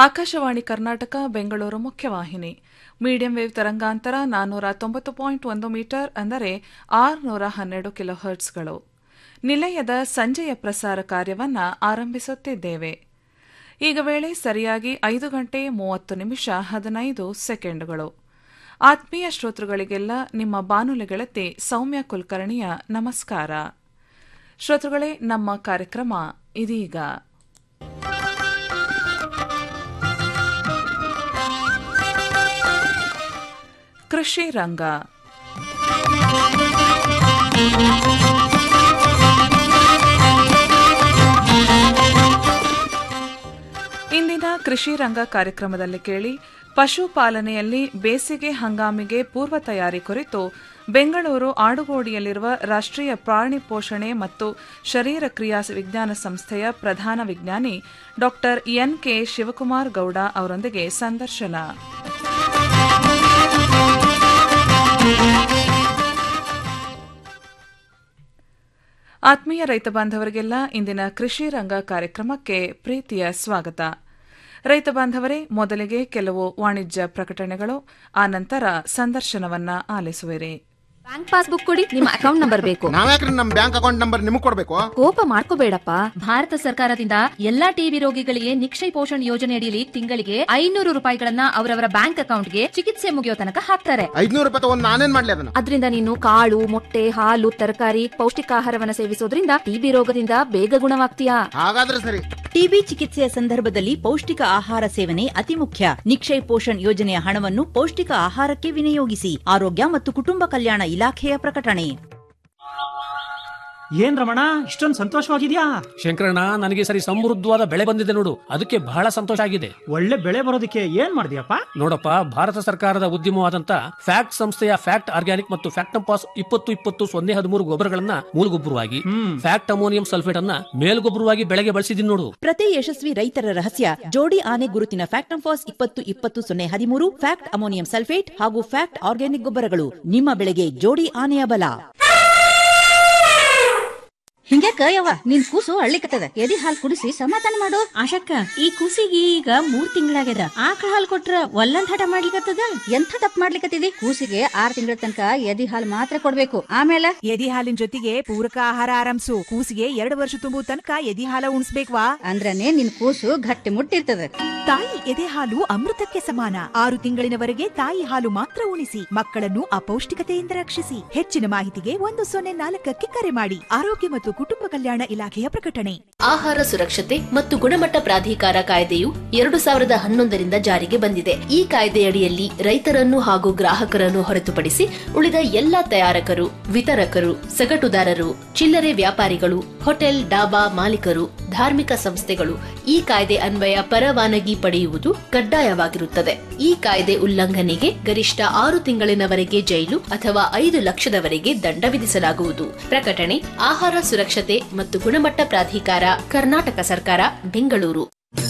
ಆಕಾಶವಾಣಿ ಕರ್ನಾಟಕ ಬೆಂಗಳೂರು ಮುಖ್ಯವಾಹಿನಿ medium wave ತರಂಗಾಂತರ ನಾನ್ನೂರ ತೊಂಬತ್ತು ಪಾಯಿಂಟ್ ಒಂದು ಮೀಟರ್ ಅಂದರೆ ಆರುನೂರ ಹನ್ನೆರಡು ಕಿಲೋಹರ್ಟ್ಸ್ಗಳು ನಿಲಯದ ಸಂಜೆಯ ಪ್ರಸಾರ ಕಾರ್ಯವನ್ನು ಆರಂಭಿಸುತ್ತಿದ್ದೇವೆ ಈಗ ವೇಳೆ ಸರಿಯಾಗಿ ಐದು ಗಂಟೆ ಮೂವತ್ತು ನಿಮಿಷ ಹದಿನೈದು ಸೆಕೆಂಡುಗಳು ಆತ್ಮೀಯ ಶ್ರೋತೃಗಳಿಗೆಲ್ಲ ನಿಮ್ಮ ಬಾನುಲಿ ಗೆಳತಿ ಸೌಮ್ಯ ಕುಲಕರ್ಣಿಯ ನಮಸ್ಕಾರ ಶ್ರೋತೃಗಳೇ ನಮ್ಮ ಕಾರ್ಯಕ್ರಮ ಇದೀಗ ಕೃಷಿ ರಂಗ ಇಂದಿನ ಕೃಷಿ ರಂಗ ಕಾರ್ಯಕ್ರಮದಲ್ಲಿ ಕೇಳಿ ಪಶುಪಾಲನೆಯಲ್ಲಿ ಬೇಸಿಗೆ ಹಂಗಾಮಿಗೆ ಪೂರ್ವ ತಯಾರಿ ಕುರಿತು ಬೆಂಗಳೂರು ಆಡುಗೋಡಿಯಲ್ಲಿರುವ ರಾಷ್ಟ್ರೀಯ ಪ್ರಾಣಿ ಪೋಷಣೆ ಮತ್ತು ಶರೀರ ಕ್ರಿಯಾ ವಿಜ್ಞಾನ ಸಂಸ್ಥೆಯ ಪ್ರಧಾನ ವಿಜ್ಞಾನಿ ಡಾ ಎನ್ ಕೆ ಶಿವಕುಮಾರ್ ಗೌಡ ಅವರೊಂದಿಗೆ ಸಂದರ್ಶನ ಆತ್ಮೀಯ ರೈತ ಬಾಂಧವರಿಗೆಲ್ಲ ಇಂದಿನ ಕೃಷಿ ರಂಗ ಕಾರ್ಯಕ್ರಮಕ್ಕೆ ಪ್ರೀತಿಯ ಸ್ವಾಗತ ರೈತ ಬಾಂಧವರೇ ಮೊದಲಿಗೆ ಕೆಲವು ವಾಣಿಜ್ಯ ಪ್ರಕಟಣೆಗಳು ಆನಂತರ ಸಂದರ್ಶನವನ್ನ ಆಲಿಸುವಿರಿ ಬ್ಯಾಂಕ್ ಪಾಸ್ಬುಕ್ ಕೊಡಿ ನಿಮ್ಮ ಅಕೌಂಟ್ ನಂಬರ್ ಬೇಕು ನಾವ್ಯಾಕ್ರಿ ನಮ್ ಬ್ಯಾಂಕ್ ಅಕೌಂಟ್ ನಂಬರ್ ನಿಮಗ್ ಕೊಡ್ಬೇಕು ಕೋಪ ಮಾಡ್ಕೋಬೇಡಪ್ಪ ಭಾರತ ಸರ್ಕಾರದಿಂದ ಎಲ್ಲಾ ಟಿಬಿ ರೋಗಿಗಳಿಗೆ ನಿಕ್ಷಯ ಪೋಷಣ್ ಯೋಜನೆ ಅಡಿಯಲ್ಲಿ ತಿಂಗಳಿಗೆ ಐನೂರು ರೂಪಾಯಿಗಳನ್ನ ಅವರವರ ಬ್ಯಾಂಕ್ ಅಕೌಂಟ್ಗೆ ಚಿಕಿತ್ಸೆ ಮುಗಿಯೋ ತನಕ ಹಾಕ್ತಾರೆ ಐದ್ನೂರು ರೂಪಾಯಿ ತಗೊಂಡ್ ನಾನೇನ್ ಮಾಡ್ಲಿ ಅದನ್ನ ಅದರಿಂದ ನೀನು ಕಾಳು ಮೊಟ್ಟೆ ಹಾಲು ತರಕಾರಿ ಪೌಷ್ಟಿಕಾಹಾರವನ್ನ ಸೇವಿಸೋದ್ರಿಂದ ಟಿಬಿ ರೋಗದಿಂದ ಬೇಗ ಗುಣವಾಗ್ತೀಯಾ ಹಾಗಾದ್ರೆ ಸರಿ ಟಿಬಿ ಚಿಕಿತ್ಸೆಯ ಸಂದರ್ಭದಲ್ಲಿ ಪೌಷ್ಟಿಕ ಆಹಾರ ಸೇವನೆ ಅತಿ ಮುಖ್ಯ ನಿಕ್ಷಯ್ ಪೋಷಣ್ ಯೋಜನೆಯ ಹಣವನ್ನು ಪೌಷ್ಟಿಕ ಆಹಾರಕ್ಕೆ ವಿನಿಯೋಗಿಸಿ ಆರೋಗ್ಯ ಮತ್ತು ಕುಟುಂಬ ಕಲ್ಯಾಣ ಇಲಾಖೆಯ ಪ್ರಕಟಣೆ ಏನ್ ರಮಣ ಇಷ್ಟೊಂದು ಸಂತೋಷವಾಗಿದ್ಯಾ ಶಂಕರಣ್ಣ ನನಗೆ ಸರಿ ಸಮೃದ್ಧವಾದ ಬೆಳೆ ಬಂದಿದೆ ನೋಡು ಅದಕ್ಕೆ ಬಹಳ ಸಂತೋಷ ಆಗಿದೆ ಒಳ್ಳೆ ಬೆಳೆ ಬರೋದಕ್ಕೆ ಏನ್ ಮಾಡಿದ್ಯಪ್ಪ ನೋಡಪ್ಪ ಭಾರತ ಸರ್ಕಾರದ ಉದ್ಯಮವಾದಂತ ಫ್ಯಾಕ್ಟ್ ಸಂಸ್ಥೆಯ ಫ್ಯಾಕ್ಟ್ ಆರ್ಗ್ಯಾನಿಕ್ ಮತ್ತು ಫ್ಯಾಕ್ಟಂಪಾಸ್ ಇಪ್ಪತ್ತು ಇಪ್ಪತ್ತು ಸೊನ್ನೆ ಹದಿಮೂರು ಗೊಬ್ಬರಗಳನ್ನ ಮೂಲಗೊಬ್ಬರವಾಗಿ ಫ್ಯಾಕ್ಟ್ ಅಮೋನಿಯಂ ಸಲ್ಫೇಟ್ ಅನ್ನ ಮೇಲ್ಗೊಬ್ಬರವಾಗಿ ಬೆಳೆಗೆ ಬಳಸಿದೀನಿ ನೋಡು ಪ್ರತಿ ಯಶಸ್ವಿ ರೈತರ ರಹಸ್ಯ ಜೋಡಿ ಆನೆ ಗುರುತಿನ ಫ್ಯಾಕ್ಟಂಫಾಸ್ ಇಪ್ಪತ್ತು ಇಪ್ಪತ್ತು ಸೊನ್ನೆ ಹದಿಮೂರು ಫ್ಯಾಕ್ಟ್ ಅಮೋನಿಯಂ ಸಲ್ಫೇಟ್ ಹಾಗೂ ಫ್ಯಾಕ್ಟ್ ಆರ್ಗ್ಯಾನಿಕ್ ಗೊಬ್ಬರಗಳು ನಿಮ್ಮ ಬೆಳೆಗೆ ಜೋಡಿ ಆನೆಯ ಬಲ ಹಿಂಗ್ಯಾಕ ಯವ್ವ ನಿನ್ ಕೂಸು ಅಳ್ಳಿಕತ್ತದ ಎದಿ ಹಾಲ್ ಕುಡಿಸಿ ಸಮಾಧಾನ ಮಾಡು ಆಶಕ್ಕ ಈ ಕೂಸಿಗೆ ಈಗ ಮೂರ್ ತಿಂಗಳಾಗ್ಯದ ಆಕಳ ಹಾಲ್ ಕೊಟ್ರ ಒಲ್ಲಂದ್ ಹಠ ಮಾಡ್ಲಿಕತ್ತದ ಎಂಥ ತಪ್ಪು ಮಾಡ್ಲಿಕತ್ತಿದಿ ಕೂಸಿಗೆ ಆರ್ ತಿಂಗಳ ತನಕ ಎದಿ ಹಾಲ್ ಮಾತ್ರ ಕೊಡ್ಬೇಕು ಆಮೇಲೆ ಎದಿ ಹಾಲಿನ ಜೊತೆಗೆ ಪೂರಕ ಆಹಾರ ಆರಂಭಿಸು ಕೂಸಿಗೆ ಎರಡು ವರ್ಷ ತುಂಬುವ ತನಕ ಎದಿ ಹಾಲ ಉಣಿಸ್ಬೇಕ್ವಾ ಅಂದ್ರನೇ ನಿನ್ ಕೂಸು ಗಟ್ಟಿ ಮುಟ್ಟಿರ್ತದ ತಾಯಿ ಎದೆ ಹಾಲು ಅಮೃತಕ್ಕೆ ಸಮಾನ ಆರು ತಿಂಗಳಿನವರೆಗೆ ತಾಯಿ ಹಾಲು ಮಾತ್ರ ಉಣಿಸಿ ಮಕ್ಕಳನ್ನು ಅಪೌಷ್ಟಿಕತೆಯಿಂದ ರಕ್ಷಿಸಿ ಹೆಚ್ಚಿನ ಮಾಹಿತಿಗೆ ಒಂದು ಸೊನ್ನೆ ನಾಲ್ಕಕ್ಕೆ ಕರೆ ಮಾಡಿ ಆರೋಗ್ಯ ಮತ್ತು ಕುಟುಂಬ ಕಲ್ಯಾಣ ಇಲಾಖೆಯ ಪ್ರಕಟಣೆ ಆಹಾರ ಸುರಕ್ಷತೆ ಮತ್ತು ಗುಣಮಟ್ಟ ಪ್ರಾಧಿಕಾರ ಕಾಯ್ದೆಯು ಎರಡು ಸಾವಿರದ ಹನ್ನೊಂದರಿಂದ ಜಾರಿಗೆ ಬಂದಿದೆ ಈ ಕಾಯ್ದೆಯಡಿಯಲ್ಲಿ ರೈತರನ್ನು ಹಾಗೂ ಗ್ರಾಹಕರನ್ನು ಹೊರತುಪಡಿಸಿ ಉಳಿದ ಎಲ್ಲಾ ತಯಾರಕರು ವಿತರಕರು ಸಗಟುದಾರರು ಚಿಲ್ಲರೆ ವ್ಯಾಪಾರಿಗಳು ಹೋಟೆಲ್ ಡಾಬಾ ಮಾಲೀಕರು ಧಾರ್ಮಿಕ ಸಂಸ್ಥೆಗಳು ಈ ಕಾಯ್ದೆ ಅನ್ವಯ ಪರವಾನಗಿ ಪಡೆಯುವುದು ಕಡ್ಡಾಯವಾಗಿರುತ್ತದೆ ಈ ಕಾಯ್ದೆ ಉಲ್ಲಂಘನೆಗೆ ಗರಿಷ್ಠ ಆರು ತಿಂಗಳಿನವರೆಗೆ ಜೈಲು ಅಥವಾ ಐದು ಲಕ್ಷದವರೆಗೆ ದಂಡ ವಿಧಿಸಲಾಗುವುದು ಪ್ರಕಟಣೆ ಆಹಾರ ಸುರಕ್ಷತೆ ಮತ್ತು ಗುಣಮಟ್ಟ ಪ್ರಾಧಿಕಾರ ಕರ್ನಾಟಕ ಸರ್ಕಾರ ಬೆಂಗಳೂರು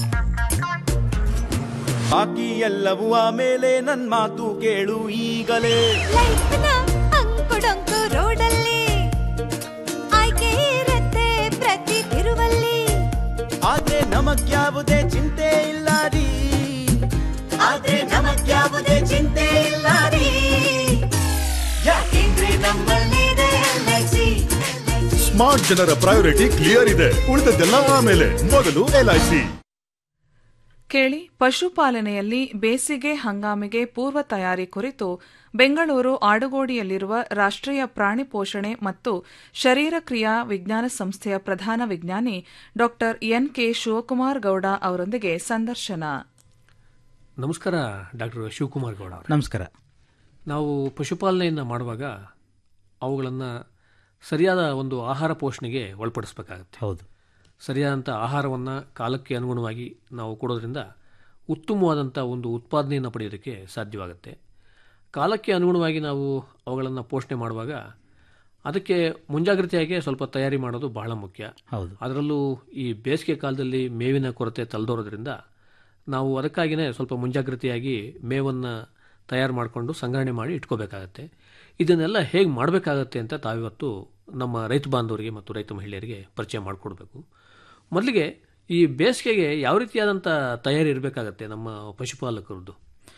ಬಾಕಿ ಎಲ್ಲವೂ ಆಮೇಲೆ ನನ್ ಮಾತು ಕೇಳು ಈಗಲೇ ಅಂಕುಡೊಂಕು ರೋಡಲ್ಲಿ ಆಯ್ಕೆ ಇರತ್ತೆ ಪ್ರತಿ ತಿರುವಲ್ಲಿ ಆದ್ರೆ ನಮಗ್ಯಾವುದೇ ಚಿಂತೆ ಇಲ್ಲ ರೀ ಆದ್ರೆ ನಮಗ್ಯಾವುದೇ ಚಿಂತೆ ಇಲ್ಲ ರೀ ಯಾಕೆಂದ್ರೆ ನಮ್ಮಲ್ಲಿದೆ LIC. ಸ್ಮಾರ್ಟ್ ಜನರ ಪ್ರಯಾರಿಟಿ ಕ್ಲಿಯರ್ ಇದೆ ಉಳಿದದ್ದೆಲ್ಲ ಆಮೇಲೆ ಮೊದಲು ಎಲ್ಐಸಿ ಕೇಳಿ ಪಶುಪಾಲನೆಯಲ್ಲಿ ಬೇಸಿಗೆ ಹಂಗಾಮಿಗೆ ಪೂರ್ವ ತಯಾರಿ ಕುರಿತು ಬೆಂಗಳೂರು ಆಡುಗೋಡಿಯಲ್ಲಿರುವ ರಾಷ್ಟ್ರೀಯ ಪ್ರಾಣಿ ಪೋಷಣೆ ಮತ್ತು ಶರೀರ ಕ್ರಿಯಾ ವಿಜ್ಞಾನ ಸಂಸ್ಥೆಯ ಪ್ರಧಾನ ವಿಜ್ಞಾನಿ ಡಾ ಎನ್ ಕೆ ಶಿವಕುಮಾರ್ ಗೌಡ ಅವರೊಂದಿಗೆ ಸಂದರ್ಶನ ನಮಸ್ಕಾರ ಡಾಕ್ಟರ್ ಶಿವಕುಮಾರ್ ಗೌಡ ಅವರೇ. ನಮಸ್ಕಾರ ನಾವು ಪಶುಪಾಲನೆಯನ್ನು ಮಾಡುವಾಗ ಅವುಗಳನ್ನು ಸರಿಯಾದ ಒಂದು ಆಹಾರ ಪೋಷಣೆಗೆ ಒಳಪಡಿಸಬೇಕಾಗುತ್ತೆ ಹೌದು ಸರಿಯಾದಂಥ ಆಹಾರವನ್ನು ಕಾಲಕ್ಕೆ ಅನುಗುಣವಾಗಿ ನಾವು ಕೊಡೋದ್ರಿಂದ ಉತ್ತಮವಾದಂಥ ಒಂದು ಉತ್ಪಾದನೆಯನ್ನು ಪಡೆಯೋದಕ್ಕೆ ಸಾಧ್ಯವಾಗುತ್ತೆ ಕಾಲಕ್ಕೆ ಅನುಗುಣವಾಗಿ ನಾವು ಅವುಗಳನ್ನು ಪೋಷಣೆ ಮಾಡುವಾಗ ಅದಕ್ಕೆ ಮುಂಜಾಗ್ರತೆಯಾಗಿ ಸ್ವಲ್ಪ ತಯಾರಿ ಮಾಡೋದು ಬಹಳ ಮುಖ್ಯ ಹೌದು ಅದರಲ್ಲೂ ಈ ಬೇಸಿಗೆ ಕಾಲದಲ್ಲಿ ಮೇವಿನ ಕೊರತೆ ತಲೆದೋರೋದ್ರಿಂದ ನಾವು ಅದಕ್ಕಾಗಿಯೇ ಸ್ವಲ್ಪ ಮುಂಜಾಗ್ರತೆಯಾಗಿ ಮೇವನ್ನು ತಯಾರು ಮಾಡಿಕೊಂಡು ಸಂಗ್ರಹಣೆ ಮಾಡಿ ಇಟ್ಕೋಬೇಕಾಗತ್ತೆ ಇದನ್ನೆಲ್ಲ ಹೇಗೆ ಮಾಡಬೇಕಾಗತ್ತೆ ಅಂತ ತಾವಿವತ್ತು ನಮ್ಮ ರೈತ ಬಾಂಧವರಿಗೆ ಮತ್ತು ರೈತ ಮಹಿಳೆಯರಿಗೆ ಪರಿಚಯ ಮಾಡಿಕೊಡ್ಬೇಕು ಮೊದಲಿಗೆ ಈ ಬೇಸಿಗೆಗೆ ಯಾವ ರೀತಿಯಾದಂಥ ತಯಾರಿ ಇರಬೇಕಾಗತ್ತೆ ನಮ್ಮ ಪಶುಪಾಲಕರದ್ದು